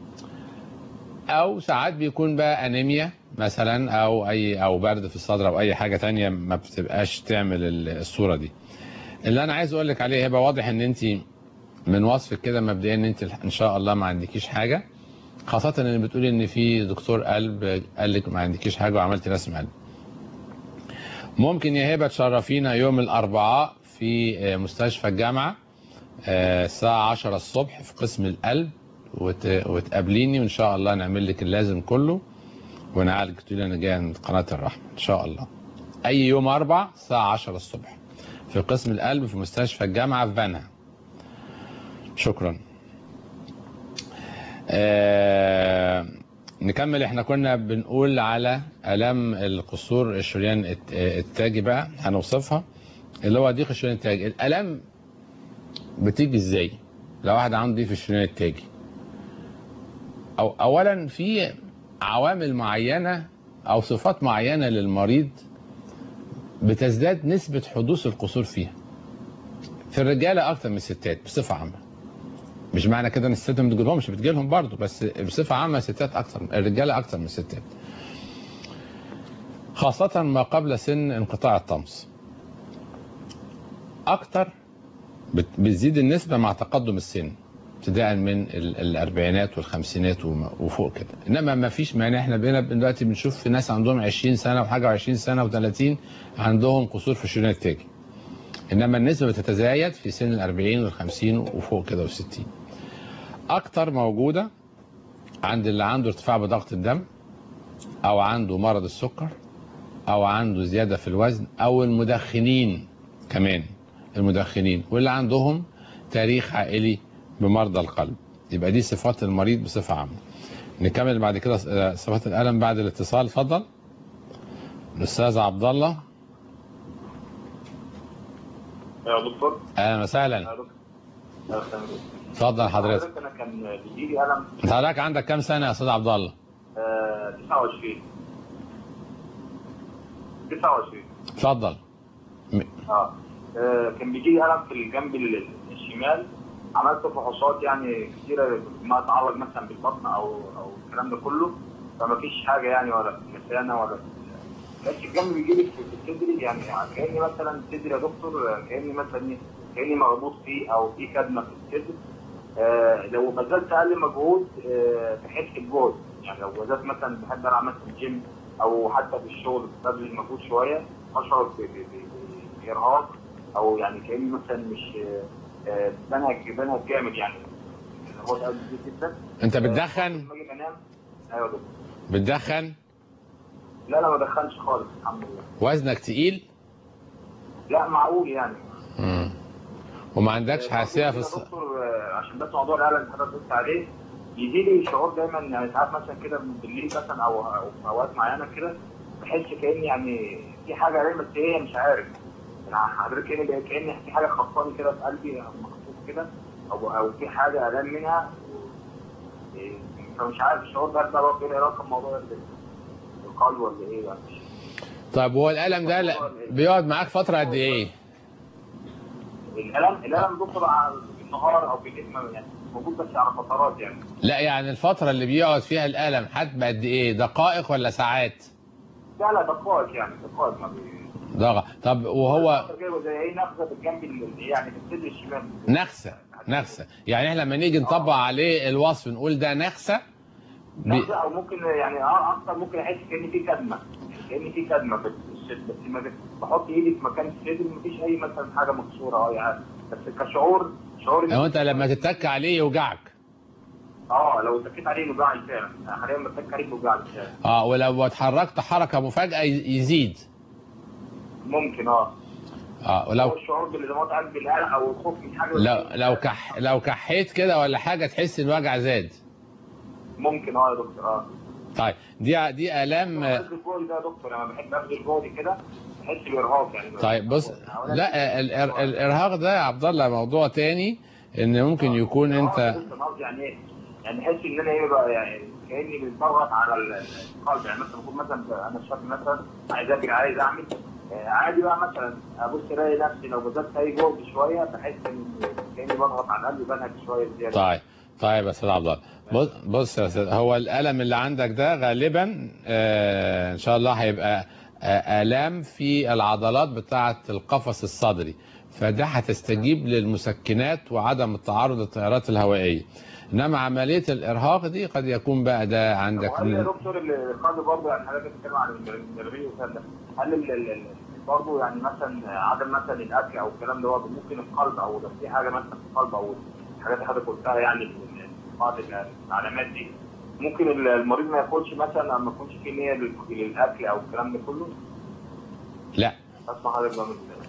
او ساعات بيكون بقى انيميا مثلا او اي او برد في الصدر او اي حاجه تانية ما بتبقاش تعمل ال- الصوره دي اللي انا عايز اقول لك عليه هيبقى واضح ان انت من وصفك كده مبدئيا ان انت ان شاء الله ما عندكيش حاجه خاصه ان بتقولي ان في دكتور قلب قال لك ما عندكيش حاجه وعملتي رسم قلب ممكن يا هبه تشرفينا يوم الاربعاء في آه، مستشفى الجامعه آه، الساعه 10 الصبح في قسم القلب وت... وتقابليني وان شاء الله نعمل لك اللازم كله ونعالج تقولي انا جاي من قناه الرحمه ان شاء الله اي يوم اربع الساعه 10 الصبح في قسم القلب في مستشفى الجامعه في بنها شكرا آه نكمل احنا كنا بنقول على الام القصور الشريان الت- التاجي بقى هنوصفها اللي هو ضيق الشريان التاجي الالام بتيجي ازاي لو واحد عنده ضيق في الشريان التاجي أو اولا في عوامل معينه او صفات معينه للمريض بتزداد نسبه حدوث القصور فيها في الرجاله اكتر من الستات بصفه عامه مش معنى كده ان الستات ما بتجيلهمش بتجيلهم برضه بس بصفه عامه الستات اكتر الرجاله اكتر من الستات خاصة ما قبل سن انقطاع الطمس أكتر بت- بتزيد النسبة مع تقدم السن ابتداء من ال- الأربعينات والخمسينات وما- وفوق كده إنما ما فيش مانع إحنا بقينا دلوقتي بنشوف في ناس عندهم 20 سنة وحاجة و20 سنة و30 عندهم قصور في الشريان التاجي إنما النسبة بتتزايد في سن الأربعين والخمسين وفوق كده والستين أكتر موجودة عند اللي عنده ارتفاع بضغط الدم أو عنده مرض السكر أو عنده زيادة في الوزن أو المدخنين كمان المدخنين واللي عندهم تاريخ عائلي بمرضى القلب يبقى دي صفات المريض بصفة عامة نكمل بعد كده آه، صفات الألم بعد الاتصال اتفضل الأستاذ عبد الله يا دكتور أهلا وسهلا يا دكتور يا سلام. اتفضل حضرتك انا كان بيجي لي الم انت حضرتك عندك كام سنة يا أستاذ عبد الله؟ آه، 29 29 اتفضل اه آه، كان بيجي لي الم في الجنب ال- الشمال عملت فحوصات يعني كتيره ما اتعرض مثلا بالبطن او او الكلام ده كله فما فيش حاجه يعني ولا في المثانه ولا في- بس الجنب بيجي لي في الصدر يعني كاني مثلا صدري يا دكتور آه، كاني مثلا كاني مربوط فيه او في كدمه في الصدر آه، لو بذلت اقل مجهود آه، بحس بجهد يعني لو بذلت مثلا بحب العب مثلا جيم او حتى في الشغل ببذل مجهود شويه اشعر ب- ب- ب- بارهاق او يعني كاني مثلا مش آه، آه، بنهج بنهج جامد يعني هو ده كبير جدا أنت بتدخن؟ لما اجي انام ايوه يا دكتور بتدخن؟ لا لا ما دخلش خالص الحمد لله وزنك تقيل؟ لا معقول يعني مم. وما عندكش حساسية في يا الص... دكتور آه، عشان بس موضوع القلق اللي حضرتك قلت عليه يجي لي شعور دايما يعني ساعات مثلا كده بالليل مثلا او او في اوقات معينه كده بحس كاني يعني في حاجه عليا بس هي مش عارف يعني حضرتك كاني كاني في حاجه خبطاني كده في قلبي مخطوط كده او او في حاجه الام منها إيه، فمش عارف الشعور ده ده برضه ايه علاقه بموضوع ال- القلب ولا ايه يعني طب هو الألم ده لا- بيقعد معاك فترة قد إيه؟ الالم الالم دكتور على- بالنهار او بالليل ما- يعني موجود بس على فترات يعني لا يعني الفترة اللي بيقعد فيها الألم حتى قد إيه؟ دقائق ولا ساعات؟ لا لا دقائق يعني دقائق ما بي... دقائق طب وهو جايبه زي ايه نفخه بالجنب ال- يعني في الصدر الشمال نخسة نخسة يعني احنا لما نيجي نطبق عليه الوصف نقول ده نخسة بي... نفخه او ممكن يعني اه اكتر ممكن احس كان في كدمه كان في كدمه في الصدر بس ما بت- بحط ايدي في مكان الصدر مفيش اي مثلا حاجه مكسوره اه يعني بس كشعور شعور لو انت لما تتك عليه يوجعك اه لو اتكيت عليه يوجعني فعلا حاليا بتك عليه بيوجعني فعلا اه ولو اتحركت حركة مفاجئة ي- يزيد ممكن اه اه هو ولو الشعور بالانضمام قلب بالقلق او الخوف من حاجه لو لو كح لو كحيت كده ولا حاجة تحس الوجع زاد ممكن اه يا دكتور اه طيب دي دي آلام ببذل جهدي ده يا دكتور لما بحب ابذل جهدي كده بحس بارهاق يعني طيب بص لا ال- ال- الارهاق ده يا عبد الله موضوع تاني ان ممكن يكون انت أنا قصدي يعني ايه؟ يعني احس ان انا ايه بقى يعني كاني بتضغط على ال- القلب يعني مثلا بكون مثلا انا شاب مثلا عايز اجري عايز اعمل آه، عادي بقى مثلا ابص الاقي نفسي لو بذلت اي جهد شويه بحس ان كاني بضغط على القلب بنهج شويه زياده طيب طيب يا استاذ عبد الله بص بص يا استاذ هو الالم اللي عندك ده غالبا آه ان شاء الله هيبقى آه الام في العضلات بتاعه القفص الصدري فده هتستجيب للمسكنات وعدم التعرض للتيارات الهوائيه انما عمليه الارهاق دي قد يكون بقى ده عندك وهل يا دكتور القلب برضه يعني حضرتك بتتكلم عن الري والكلام ده هل ال- ال- ال- برضه يعني مثلا عدم مثلا الاكل او الكلام ده هو ممكن القلب او لو في حاجه مثلا في القلب او الحاجات اللي حضرتك قلتها يعني من بعض العلامات دي ممكن ال- المريض ما ياكلش مثلا او ما يكونش فيه نيه لل- للاكل او الكلام ده كله لا اسمع حضرتك بقى من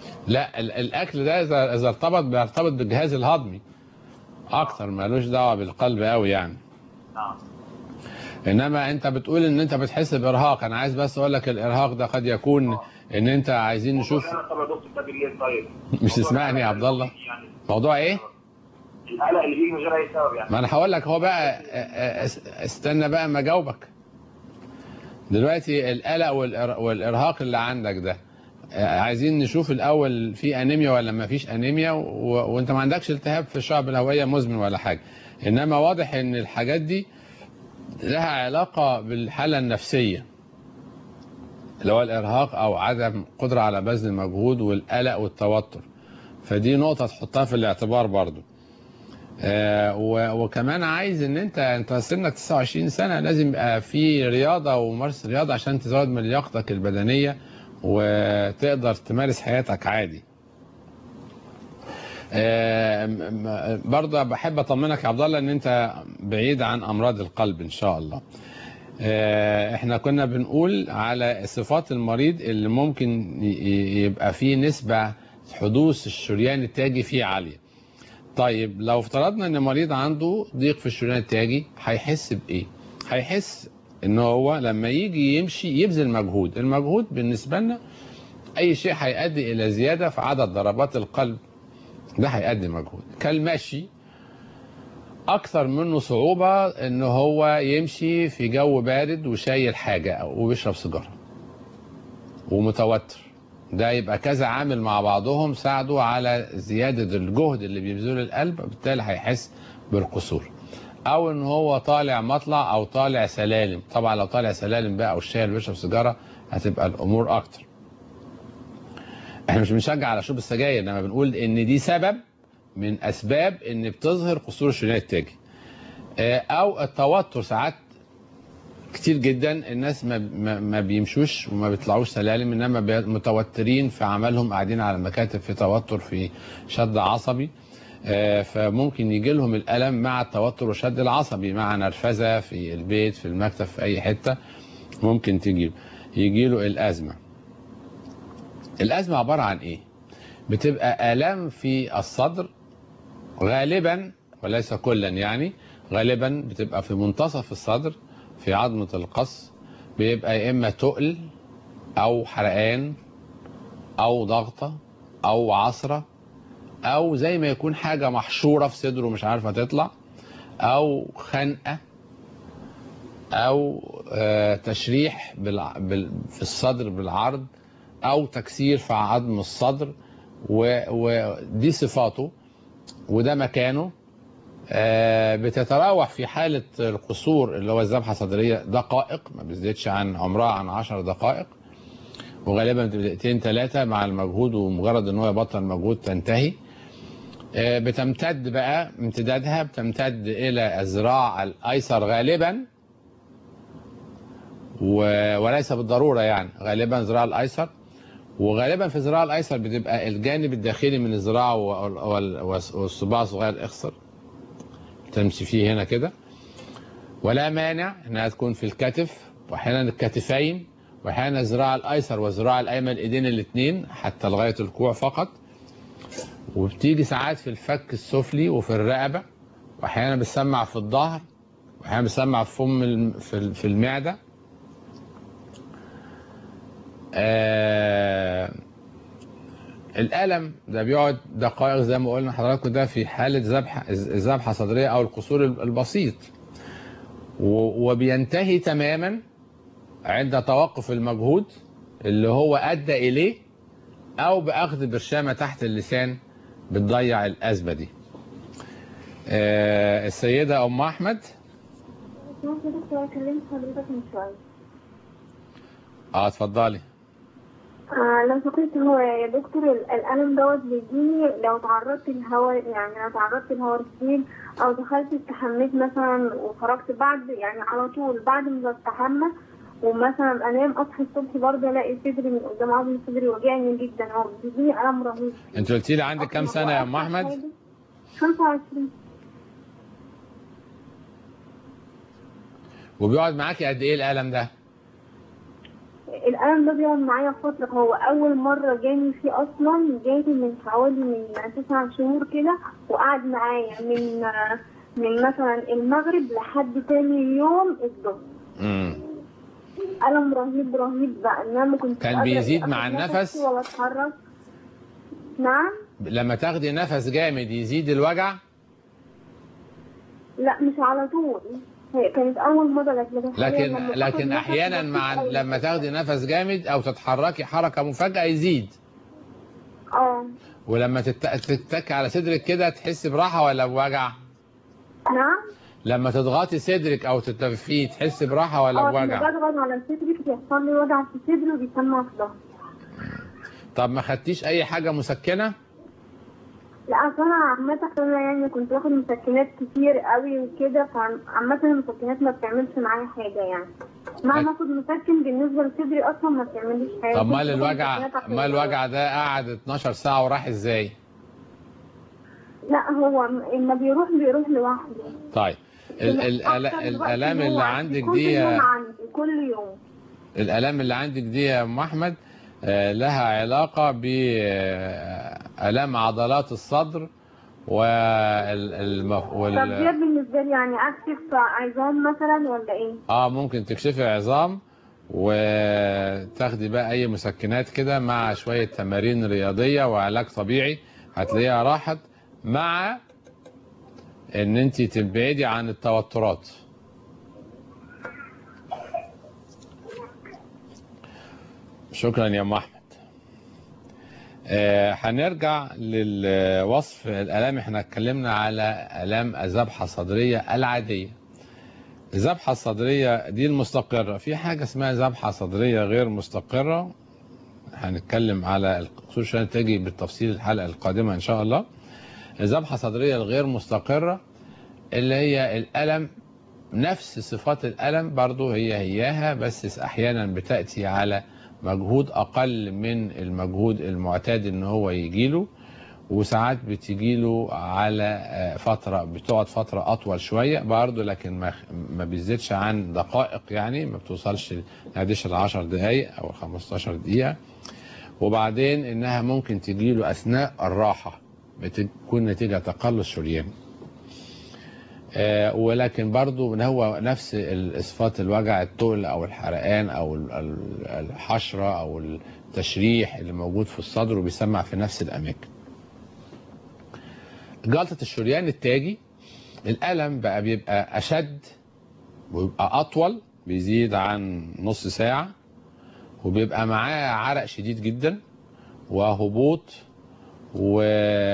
لا ال- الاكل ده اذا اذا ارتبط بيرتبط بالجهاز الهضمي اكتر مالوش دعوه بالقلب قوي يعني نعم انما انت بتقول ان انت بتحس بارهاق انا عايز بس اقول لك الارهاق ده قد يكون ان انت عايزين نشوف انا طب يا دكتور ده بالليل طيب مش تسمعني يا عبد الله يعني موضوع ايه القلق اللي بيجي من غير اي سبب يعني ما انا هقول لك هو بقى اه، اه، اس- استنى بقى ما اجاوبك دلوقتي القلق والإر- والارهاق اللي عندك ده اه، عايزين نشوف الاول في انيميا ولا ما فيش انيميا و... وانت ما عندكش التهاب في الشعب الهوائيه مزمن ولا حاجه انما واضح ان الحاجات دي لها علاقه بالحاله النفسيه اللي هو الارهاق او عدم قدره على بذل المجهود والقلق والتوتر فدي نقطه تحطها في الاعتبار برضو آه، و- وكمان عايز ان انت انت سنك 29 سنه لازم يبقى في رياضه وممارسه رياضه عشان تزود من لياقتك البدنيه وتقدر تمارس حياتك عادي. آه، م- م- برضه بحب اطمنك يا عبد الله ان انت بعيد عن امراض القلب ان شاء الله. آه، احنا كنا بنقول على صفات المريض اللي ممكن ي- ي- يبقى فيه نسبه حدوث الشريان التاجي فيه عاليه. طيب لو افترضنا ان مريض عنده ضيق في الشريان التاجي هيحس بايه؟ هيحس ان هو لما يجي يمشي يبذل مجهود، المجهود بالنسبه لنا اي شيء هيؤدي الى زياده في عدد ضربات القلب ده هيؤدي مجهود، كالمشي اكثر منه صعوبه ان هو يمشي في جو بارد وشايل حاجه او وبيشرب سيجاره ومتوتر ده يبقى كذا عامل مع بعضهم ساعدوا على زيادة الجهد اللي بيبذله القلب بالتالي هيحس بالقصور او ان هو طالع مطلع او طالع سلالم طبعا لو طالع سلالم بقى او الشاي اللي بيشرب سيجاره هتبقى الامور اكتر احنا مش بنشجع على شرب السجاير انما بنقول ان دي سبب من اسباب ان بتظهر قصور الشريان التاجي آه، او التوتر ساعات كتير جدا الناس ما, ما, ما بيمشوش وما بيطلعوش سلالم انما بي- متوترين في عملهم قاعدين على المكاتب في توتر في شد عصبي آه، فممكن يجي لهم الالم مع التوتر والشد العصبي مع نرفزه في البيت في المكتب في اي حته ممكن تجي يجي له الازمه الازمه عباره عن ايه بتبقى الام في الصدر غالبا وليس كلا يعني غالبا بتبقى في منتصف الصدر في عظمة القص بيبقى يا إما تقل أو حرقان أو ضغطة أو عصرة أو زي ما يكون حاجة محشورة في صدره مش عارفة تطلع أو خنقة أو آه، تشريح بالع- بال- في الصدر بالعرض أو تكسير في عظم الصدر و- ودي صفاته وده مكانه آه، بتتراوح في حالة القصور اللي هو الذبحة الصدرية دقائق ما بتزيدش عن عمرها عن 10 دقائق وغالبا بتبقى دقيقتين ثلاثة مع المجهود ومجرد ان هو يبطل مجهود تنتهي آه، بتمتد بقى امتدادها بتمتد الى الذراع الايسر غالبا و- وليس بالضرورة يعني غالبا الذراع الايسر وغالبا في الذراع الايسر بتبقى الجانب الداخلي من الذراع وال- وال- والصباع الصغير الاخصر تمشي فيه هنا كده ولا مانع انها تكون في الكتف واحيانا الكتفين واحيانا الذراع الايسر والذراع الايمن الايدين الاثنين حتى لغايه الكوع فقط وبتيجي ساعات في الفك السفلي وفي الرقبه واحيانا بتسمع في الظهر واحيانا بتسمع في فم الم- في ال- في المعده آه الالم ده بيقعد دقائق زي ما قلنا لحضراتكم ده في حاله ذبحه ذبحه صدريه او القصور البسيط و- وبينتهي تماما عند توقف المجهود اللي هو ادى اليه او باخذ برشامه تحت اللسان بتضيع الازمه دي. آه السيده ام احمد ممكن دكتور كلمت حضرتك من شوية اه اتفضلي آه لو سمحت هو يا دكتور ال- الألم دوت بيجيني لو تعرضت للهواء يعني لو تعرضت لهواء كتير أو دخلت استحميت مثلا وخرجت بعد يعني على طول بعد ما بستحمى ومثلا أنام أصحى الصبح برضه ألاقي صدري من قدام عظم صدري وجعني جدا هو بيجيني ألم رهيب انت قلتي لي عندك كام سنه يا ام احمد 25 وبيقعد معاكي قد ايه الالم ده الألم ده بيقعد معايا فترة هو أول مرة جاني فيه أصلا جاني من حوالي من تسع شهور كده وقعد معايا من من مثلا المغرب لحد تاني يوم الظهر مم. ألم رهيب رهيب بقى إن أنا ما كنتش كان قادرة بيزيد آخد مع نفسي النفس؟ ولا أتحرك نعم لما تاخدي نفس جامد يزيد الوجع لا مش على طول هي كانت أول مرة لكن حالياً لكن لما باخد لكن نفس احيانا بسيط مع أوي. لما تاخدي نفس جامد او تتحركي حركه مفاجاه يزيد اه ولما تت- تتك على صدرك كده تحسي براحه ولا بوجع نعم لما تضغطي صدرك او تتلفيه تحسي براحه ولا اه لما بوجع بضغط على صدري بيحصل لي وجع في صدري وبيسمع في ظهري طب ما خدتيش اي حاجه مسكنه لا اصل انا عامة انا يعني كنت باخد مسكنات كتير قوي وكده فعامة المسكنات ما بتعملش معايا حاجة يعني مهما اخد مسكن بالنسبة لصدري اصلا ما بتعمليش حاجة طب كنت مال باخد الوجع مسكنات عشان مال الوجع ده قعد 12 ساعه وراح ازاي لا هو ما بيروح بيروح لوحده طيب ال- ال- أكتر ال- دلوقتي الالام هو اللي عندي عندك كل دي يوم عندي كل يوم الالام اللي عندك دي يا ام احمد آه، لها علاقه بالام عضلات الصدر وال الم- طب وال دي بالنسبة لي يعني اكشف عظام مثلا ولا ايه؟ اه ممكن تكشفي عظام وتاخدي بقى اي مسكنات كده مع شويه تمارين رياضيه وعلاج طبيعي هتلاقيها راحت مع ان انت تبعدي عن التوترات شكرا يا ام احمد آه، هنرجع للوصف الالام احنا اتكلمنا على الام الذبحه الصدريه العاديه الذبحه الصدريه دي المستقره في حاجه اسمها ذبحه صدريه غير مستقره هنتكلم على خصوصا تجي بالتفصيل الحلقه القادمه ان شاء الله الذبحه الصدريه الغير مستقره اللي هي الالم نفس صفات الالم برضو هي هياها بس احيانا بتاتي على مجهود اقل من المجهود المعتاد ان هو يجيله وساعات بتجيله على آه، فتره بتقعد فتره اطول شويه برضه لكن ما ما بيزيدش عن دقائق يعني ما بتوصلش نعديش ال 10 دقائق او 15 دقيقه وبعدين انها ممكن تجيله اثناء الراحه بتكون نتيجه تقلص شرياني آه، ولكن برضو إن هو نفس صفات الوجع التقل او الحرقان او ال- ال- الحشره او التشريح اللي موجود في الصدر وبيسمع في نفس الاماكن جلطه الشريان التاجي الالم بقى بيبقى اشد ويبقى اطول بيزيد عن نص ساعه وبيبقى معاه عرق شديد جدا وهبوط و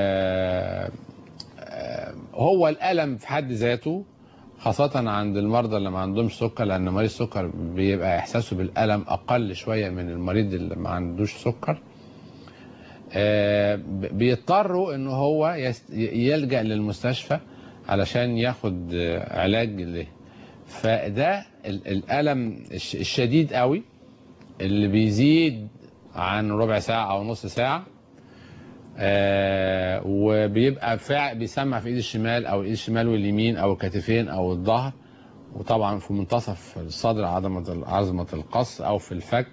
هو الالم في حد ذاته خاصة عند المرضى اللي ما عندهمش سكر لأن مريض السكر بيبقى إحساسه بالألم أقل شوية من المريض اللي ما عندوش سكر آه، ب- بيضطروا إن هو يست- يلجأ للمستشفى علشان ياخد آه، علاج له فده ال- الألم الش- الشديد قوي اللي بيزيد عن ربع ساعة أو نص ساعة آه وبيبقى فع بيسمع في ايد الشمال او ايد الشمال واليمين او الكتفين او الظهر وطبعا في منتصف الصدر عظمه عظمه القص او في الفك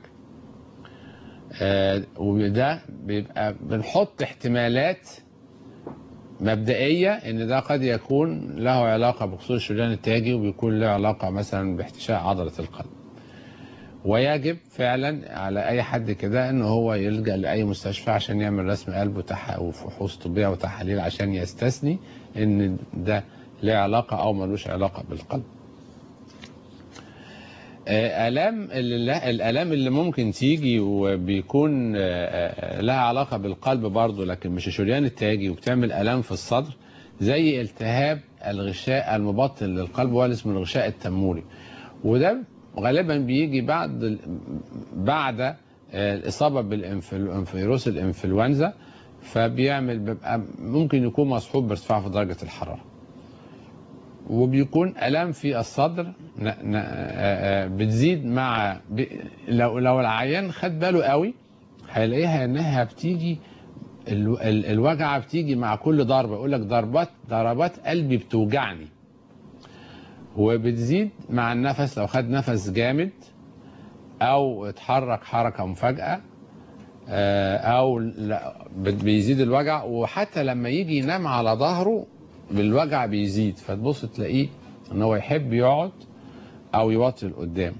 آه وده بيبقى بنحط احتمالات مبدئيه ان ده قد يكون له علاقه بخصوص الشريان التاجي وبيكون له علاقه مثلا باحتشاء عضله القلب ويجب فعلا على اي حد كده ان هو يلجا لاي مستشفى عشان يعمل رسم قلب وتح... وفحوص طبيه وتحاليل عشان يستثني ان ده له علاقه او ملوش علاقه بالقلب. آه، الام اللي الالام اللي ممكن تيجي وبيكون آه، آه، لها علاقه بالقلب برضه لكن مش الشريان التاجي وبتعمل الام في الصدر زي التهاب الغشاء المبطن للقلب وهو اللي اسمه الغشاء التموري وده غالبا بيجي بعد ال- بعد آه، الاصابه بالفيروس الانفلونزا فبيعمل بيبقى ممكن يكون مصحوب بارتفاع في درجه الحراره وبيكون الام في الصدر ن- ن- آه، آه، بتزيد مع ب- لو لو العيان خد باله قوي هيلاقيها انها بتيجي ال- ال- الوجعه بتيجي مع كل ضربه يقول لك ضربات ضربات قلبي بتوجعني وبتزيد مع النفس لو خد نفس جامد او اتحرك حركه مفاجاه آه، او لا بت- بيزيد الوجع وحتى لما يجي ينام على ظهره بالوجع بيزيد فتبص تلاقيه ان هو يحب يقعد او يوطي لقدام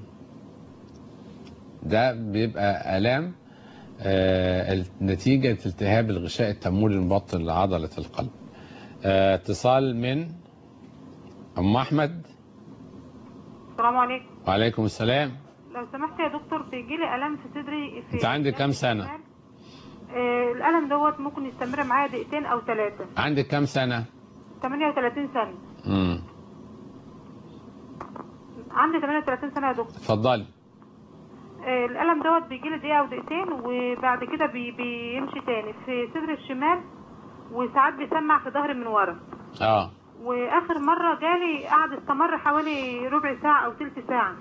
ده بيبقى الام آه، نتيجه التهاب الغشاء التموري المبطن لعضله القلب آه، اتصال من ام احمد السلام عليكم وعليكم السلام لو سمحت يا دكتور بيجي لي الم في صدري في انت عندك كام سنه آه الالم دوت ممكن يستمر معايا دقيقتين او ثلاثه عندك كام سنه 38 سنه امم عندي 38 سنه يا دكتور اتفضلي آه الالم دوت بيجي لي دقيقه او دقيقتين وبعد كده بي بيمشي تاني في صدري الشمال وساعات بيسمع في ظهري من ورا اه واخر مره جالي قعد استمر حوالي ربع ساعه او ثلث ساعه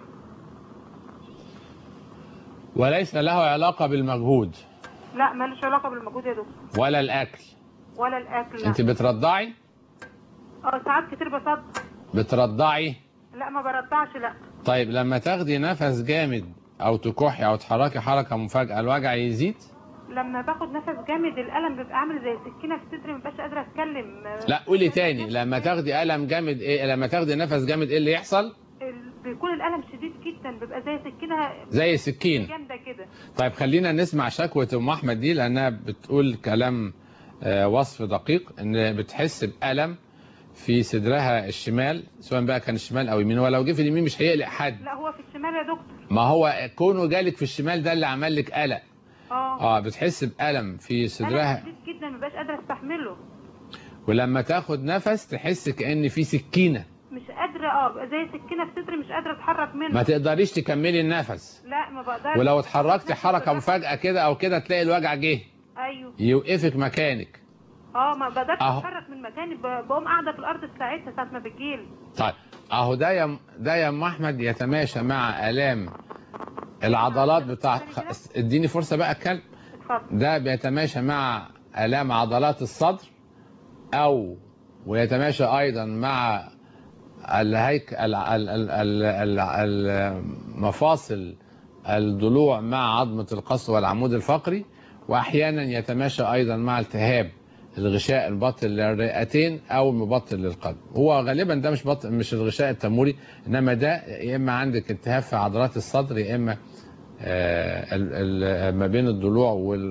وليس له علاقه بالمجهود لا مالوش علاقه بالمجهود يا دكتور ولا الاكل ولا الاكل لا انت بترضعي اه ساعات كتير بصدق بترضعي لا ما برضعش لا طيب لما تاخدي نفس جامد او تكحي او تحركي حركه مفاجاه الوجع يزيد لما باخد نفس جامد الالم بيبقى عامل زي سكينه في صدري مبقاش قادره اتكلم لا قولي تاني لما تاخدي الم جامد ايه لما تاخدي نفس جامد ايه اللي يحصل ال- بيكون الالم شديد جدا بيبقى زي سكينه زي سكين جامده كده طيب خلينا نسمع شكوى ام احمد دي لانها بتقول كلام آه، وصف دقيق ان بتحس بالم في صدرها الشمال سواء بقى كان الشمال او يمين ولو جه في اليمين مش هيقلق حد لا هو في الشمال يا دكتور ما هو كونه جالك في الشمال ده اللي عمل لك قلق اه اه بتحس بالم في صدرها ألم شديد جدا مبقاش قادره استحمله ولما تاخد نفس تحس كأن في سكينة مش قادره اه بيبقى زي سكينه في صدري مش قادره اتحرك منه ما تقدريش تكملي النفس لا ما بقدرش ولو اتحركتي حركة مفاجأة كده او كده تلاقي الوجع جه ايوه يوقفك مكانك اه ما بقدرش أهو. اتحرك من مكاني ب- بقوم قاعده في الارض في ساعتها ساعه ما بتجيلي طيب اهو ده يا ده يا ام احمد يتماشى مع الام العضلات بتاع خ- اديني فرصة بقى اتكلم اتفضل ده بيتماشى مع الام عضلات الصدر او ويتماشى ايضا مع الهيك ال- ال- ال- ال- ال- المفاصل الضلوع مع عظمة القص والعمود الفقري واحيانا يتماشى ايضا مع التهاب الغشاء البطن للرئتين او المبطن للقلب هو غالبا ده مش بطن مش الغشاء التموري انما ده يا اما عندك التهاب في عضلات الصدر يا اما آه، ال- ال- ما بين الضلوع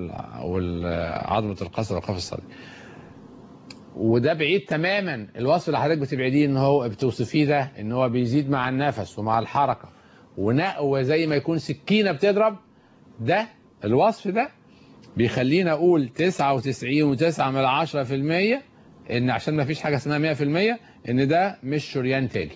وعظمة القصر والقفص الصدري وده بعيد تماما الوصف اللي حضرتك بتبعديه ان هو بتوصفيه ده ان هو بيزيد مع النفس ومع الحركه ونقوى زي ما يكون سكينه بتضرب ده الوصف ده بيخلينا اقول 99.9 من 10% ان عشان ما فيش حاجه اسمها 100% ان ده مش شريان تاجي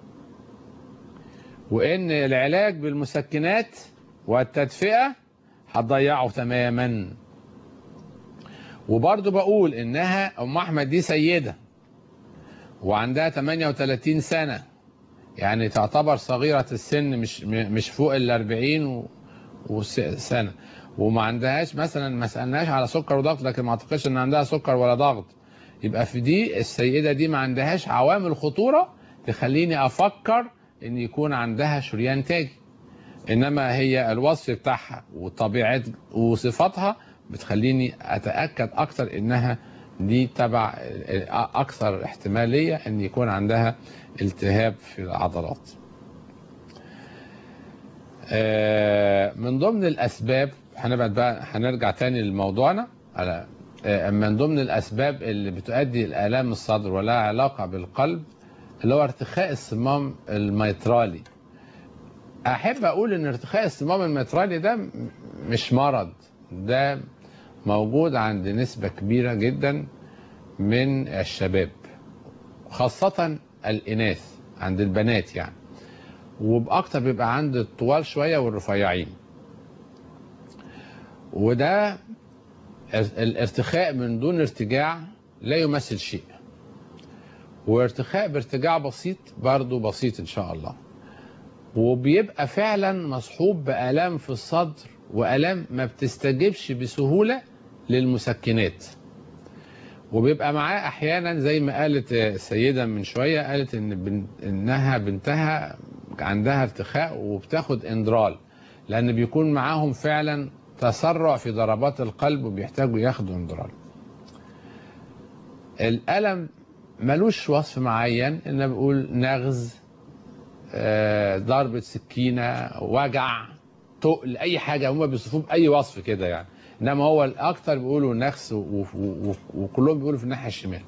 وان العلاج بالمسكنات والتدفئه هتضيعه تماما وبرضه بقول انها ام احمد دي سيده وعندها 38 سنه يعني تعتبر صغيره السن مش م- مش فوق ال 40 و- وس- سنه وما عندهاش مثلا ما سالناش على سكر وضغط لكن ما اعتقدش ان عندها سكر ولا ضغط يبقى في دي السيده دي ما عندهاش عوامل خطوره تخليني افكر ان يكون عندها شريان تاجي انما هي الوصف بتاعها وطبيعه وصفاتها بتخليني اتاكد اكتر انها دي تبع اكثر احتماليه ان يكون عندها التهاب في العضلات آه، من ضمن الاسباب هنبعد بقى هنرجع تاني لموضوعنا على آه، من ضمن الاسباب اللي بتؤدي الالام الصدر ولها علاقه بالقلب اللي هو ارتخاء الصمام الميترالي احب اقول ان ارتخاء الصمام الميترالي ده م- مش مرض ده موجود عند نسبة كبيرة جدا من الشباب خاصة الإناث عند البنات يعني وبأكتر بيبقى عند الطوال شوية والرفيعين وده الارتخاء من دون ارتجاع لا يمثل شيء وارتخاء بارتجاع بسيط برضه بسيط إن شاء الله وبيبقى فعلا مصحوب بآلام في الصدر وآلام ما بتستجبش بسهولة للمسكنات وبيبقى معاه أحيانا زي ما قالت السيدة من شوية قالت إن بن إنها بنتها عندها ارتخاء وبتاخد إندرال لان بيكون معاهم فعلا تسرع في ضربات القلب وبيحتاجوا ياخدوا اندرال الالم ملوش وصف معين ان بقول نغز آه، ضربة سكينة وجع تقل اي حاجة هم بيوصفوه باي وصف كده يعني انما هو الاكثر بيقولوا نغص و- و- و- وكلهم بيقولوا في الناحية الشمال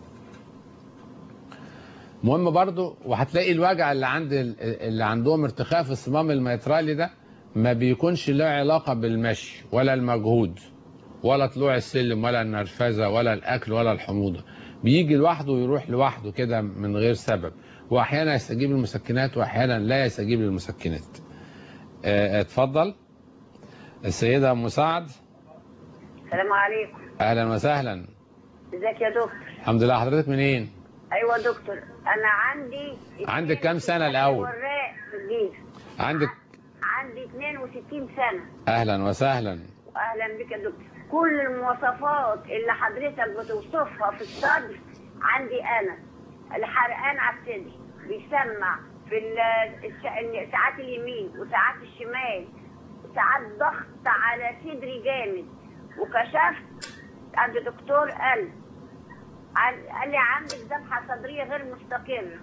مهم برضو وهتلاقي الوجع اللي عند ال- اللي عندهم ارتخاء في الصمام الميترالي ده ما بيكونش له علاقة بالمشي ولا المجهود ولا طلوع السلم ولا النرفزة ولا الأكل ولا الحموضة بيجي لوحده ويروح لوحده كده من غير سبب وأحيانا يستجيب للمسكنات وأحيانا لا يستجيب للمسكنات آه، اتفضل السيدة أم مساعد السلام عليكم أهلا وسهلا ازيك يا دكتور الحمد لله حضرتك منين ايوه يا دكتور انا عندي عندك كام سنة الأول وراق في الجيش عندك عندي 62 سنه أهلا وسهلا واهلا بك يا دكتور كل المواصفات اللي حضرتك بتوصفها في الصدر عندي انا الحرقان على الصدر بيسمع في ال- الش- ساعات اليمين وساعات الشمال وساعات ضغط على صدري جامد وكشفت عند دكتور قلب قال قال لي عندك ذبحه صدريه غير مستقره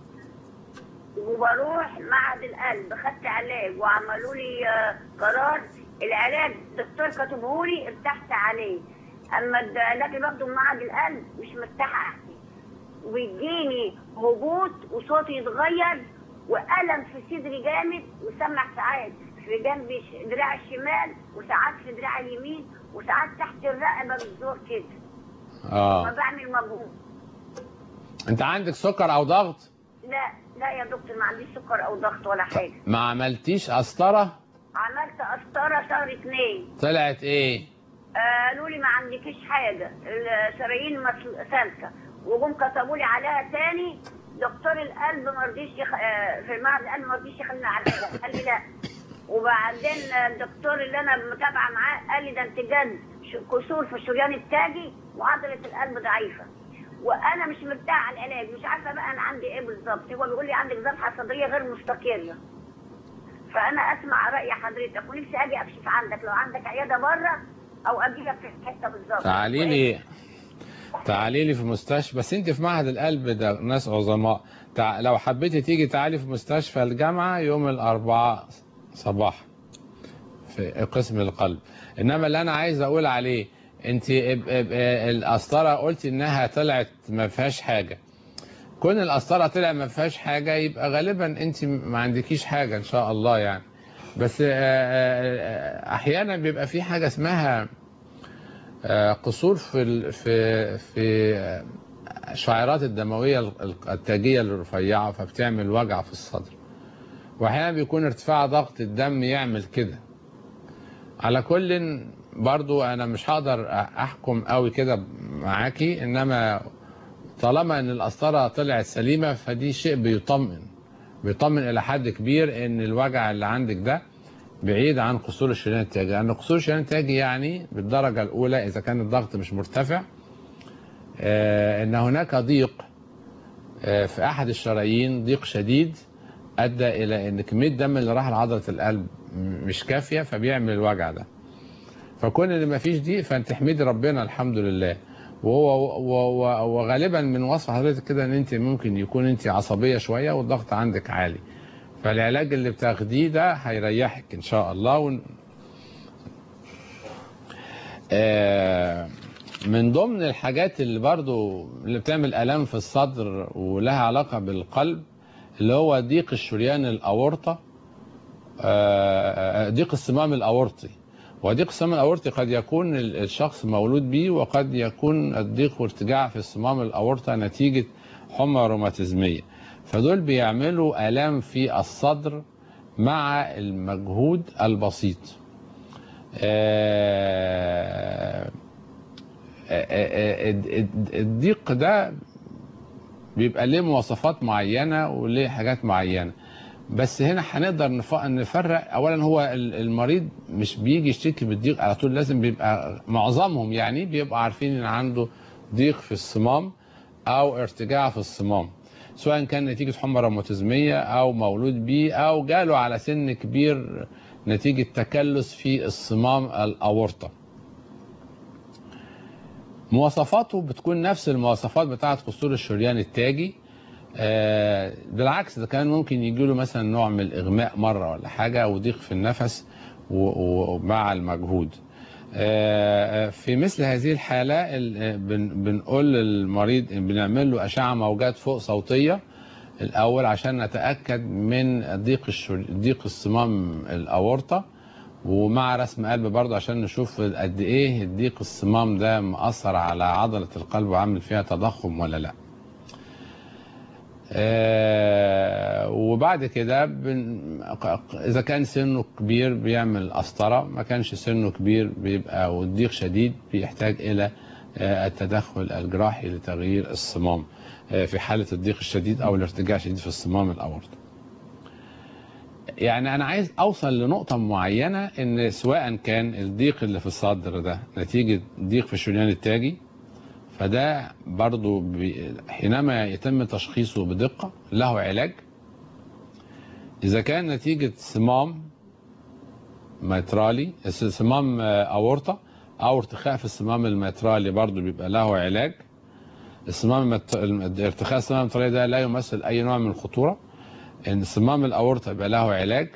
وبروح معهد القلب خدت علاج وعملوا لي آه، قرار العلاج الدكتور كاتبه لي ارتحت عليه اما العلاج اللي باخده من معهد القلب مش مرتاحه عليه ويجيني هبوط وصوتي يتغير والم في صدري جامد وسمع ساعات في جنب ش- دراع الشمال وساعات في دراع اليمين وساعات تحت الرقبه بالزور كده آه ما بعمل مجهود أنت عندك سكر أو ضغط لا لا يا دكتور ما عنديش سكر او ضغط ولا حاجه ما عملتيش قسطرة عملت قسطره شهر اتنين طلعت إيه قالوا لي ما عندكيش حاجه الشرايين مسل- سالكه وجم كتبوا لي عليها تاني دكتور القلب ما رضيش يخ... آه، في معهد القلب ما رضيش يخليني على كده قال لي لا وبعدين الدكتور اللي انا متابعه معاه قال لي ده انت جد ش- كسور في الشريان التاجي وعضله القلب ضعيفه وانا مش مرتاحه على العلاج مش عارفه بقى انا عندي ايه بالظبط هو بيقول لي عندك ذبحه صدريه غير مستقره فانا اسمع راي حضرتك ونفسي اجي اكشف عندك لو عندك عياده بره او اجي لك في الحته بالظبط تعالي لي تعالي لي في مستشفى بس انت في معهد القلب ده ناس عظماء تع... لو حبيتي تيجي تعالي في مستشفى الجامعة يوم الأربعاء صباحا في قسم القلب إنما اللي أنا عايز أقول عليه انت اب- اب- القسطرة قلت إنها طلعت ما فيهاش حاجة كون القسطرة طلع ما فيهاش حاجة يبقى غالبا انت ما عندكيش حاجة إن شاء الله يعني بس آه، آه، أحيانا بيبقى في حاجة اسمها آه، قصور في ال- في في آه، الشعيرات الدمويه ال- التاجيه الرفيعه فبتعمل وجع في الصدر واحيانا بيكون ارتفاع ضغط الدم يعمل كده على كل برضو انا مش هقدر احكم قوي كده معاكي انما طالما ان القسطره طلعت سليمه فدي شيء بيطمن بيطمن الى حد كبير ان الوجع اللي عندك ده بعيد عن قصور الشريان التاجي لان قصور الشريان التاجي يعني بالدرجه الاولى اذا كان الضغط مش مرتفع آه، ان هناك ضيق آه، في احد الشرايين ضيق شديد ادى الى ان كميه الدم اللي راح لعضله القلب م- مش كافيه فبيعمل الوجع ده فكون ان مفيش دي فانت احمدي ربنا الحمد لله وهو و- و- وغالبا من وصف حضرتك كده ان انت ممكن يكون انت عصبيه شويه والضغط عندك عالي فالعلاج اللي بتاخديه ده هيريحك ان شاء الله ون... آه من ضمن الحاجات اللي برضو اللي بتعمل الام في الصدر ولها علاقه بالقلب اللي هو ضيق الشريان الاورطه آه، ضيق الصمام الاورطي وضيق الصمام الاورطي قد يكون ال- الشخص مولود به وقد يكون الضيق وارتجاع في الصمام الاورطه نتيجه حمى روماتيزميه فدول بيعملوا الام في الصدر مع المجهود البسيط آه، آه، آه، آه، الضيق ده بيبقى ليه مواصفات معينه وليه حاجات معينه بس هنا هنقدر نف- نفرق اولا هو ال- المريض مش بيجي يشتكي بالضيق على طول لازم بيبقى معظمهم يعني بيبقى عارفين ان عنده ضيق في الصمام او ارتجاع في الصمام سواء كان نتيجة حمى روماتيزمية او مولود بيه او جاله على سن كبير نتيجة تكلس في الصمام الأورطة مواصفاته بتكون نفس المواصفات بتاعة قصور الشريان التاجي آه، بالعكس ده كان ممكن يجي له مثلا نوع من الإغماء مرة ولا حاجة أو ضيق في النفس و- و- ومع المجهود آه، في مثل هذه الحالة ال- آه، بن- بنقول للمريض إن بنعمل له أشعة موجات فوق صوتية الأول عشان نتأكد من ضيق الشر... ضيق الصمام الأورطة ومع رسم قلب برضه عشان نشوف قد إيه ضيق الصمام ده مأثر على عضلة القلب وعامل فيها تضخم ولا لأ. آه، وبعد كده بن... اذا كان سنه كبير بيعمل قسطره ما كانش سنه كبير بيبقى والضيق شديد بيحتاج الى آه، التدخل الجراحي لتغيير الصمام آه، في حاله الضيق الشديد او الارتجاع الشديد في الصمام الاورطي يعني انا عايز اوصل لنقطه معينه ان سواء كان الضيق اللي في الصدر ده نتيجه ضيق في الشريان التاجي فده برضو بي- حينما يتم تشخيصه بدقة له علاج إذا كان نتيجة صمام ميترالي صمام آه، أورطة أو ارتخاء في الصمام الميترالي برضو بيبقى له علاج الصمام المت... الم- ارتخاء الصمام الميترالي ده لا يمثل أي نوع من الخطورة إن صمام الأورطة يبقى له علاج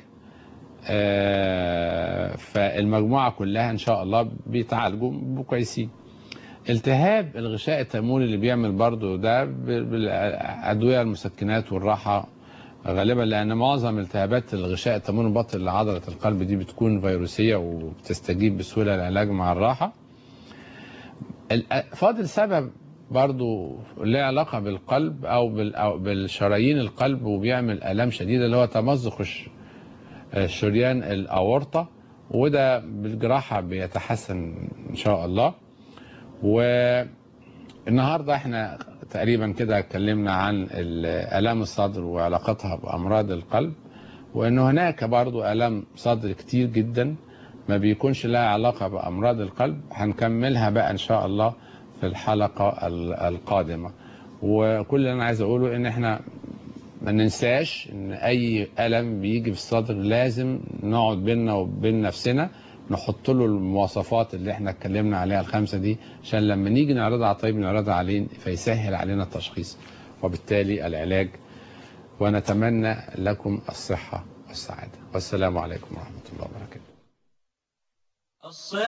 آه، فالمجموعة كلها إن شاء الله بيتعالجوا بيبقوا كويسين التهاب الغشاء التأموني اللي بيعمل برضو ده ب- بالأدوية المسكنات والراحة غالبا لأن معظم التهابات الغشاء التأموني البطن لعضلة القلب دي بتكون فيروسية وبتستجيب بسهولة للعلاج مع الراحة ال- فاضل سبب برضو له علاقة بالقلب أو بال- أو بالشرايين القلب وبيعمل آلام شديدة اللي هو تمزق الش- الشريان الأورطة وده بالجراحة بيتحسن إن شاء الله والنهارده احنا تقريبا كده اتكلمنا عن ال- آلام الصدر وعلاقتها بأمراض القلب وإن هناك برضو آلام صدر كتير جدا ما بيكونش لها علاقة بأمراض القلب هنكملها بقى إن شاء الله في الحلقة ال- القادمة وكل اللي أنا عايز أقوله إن احنا ما ننساش إن أي ألم بيجي في الصدر لازم نقعد بينا وبين نفسنا نحط له المواصفات اللي احنا اتكلمنا عليها الخمسه دي عشان لما نيجي نعرضها على الطبيب نعرضها عليه فيسهل علينا التشخيص وبالتالي العلاج ونتمنى لكم الصحه والسعاده والسلام عليكم ورحمه الله وبركاته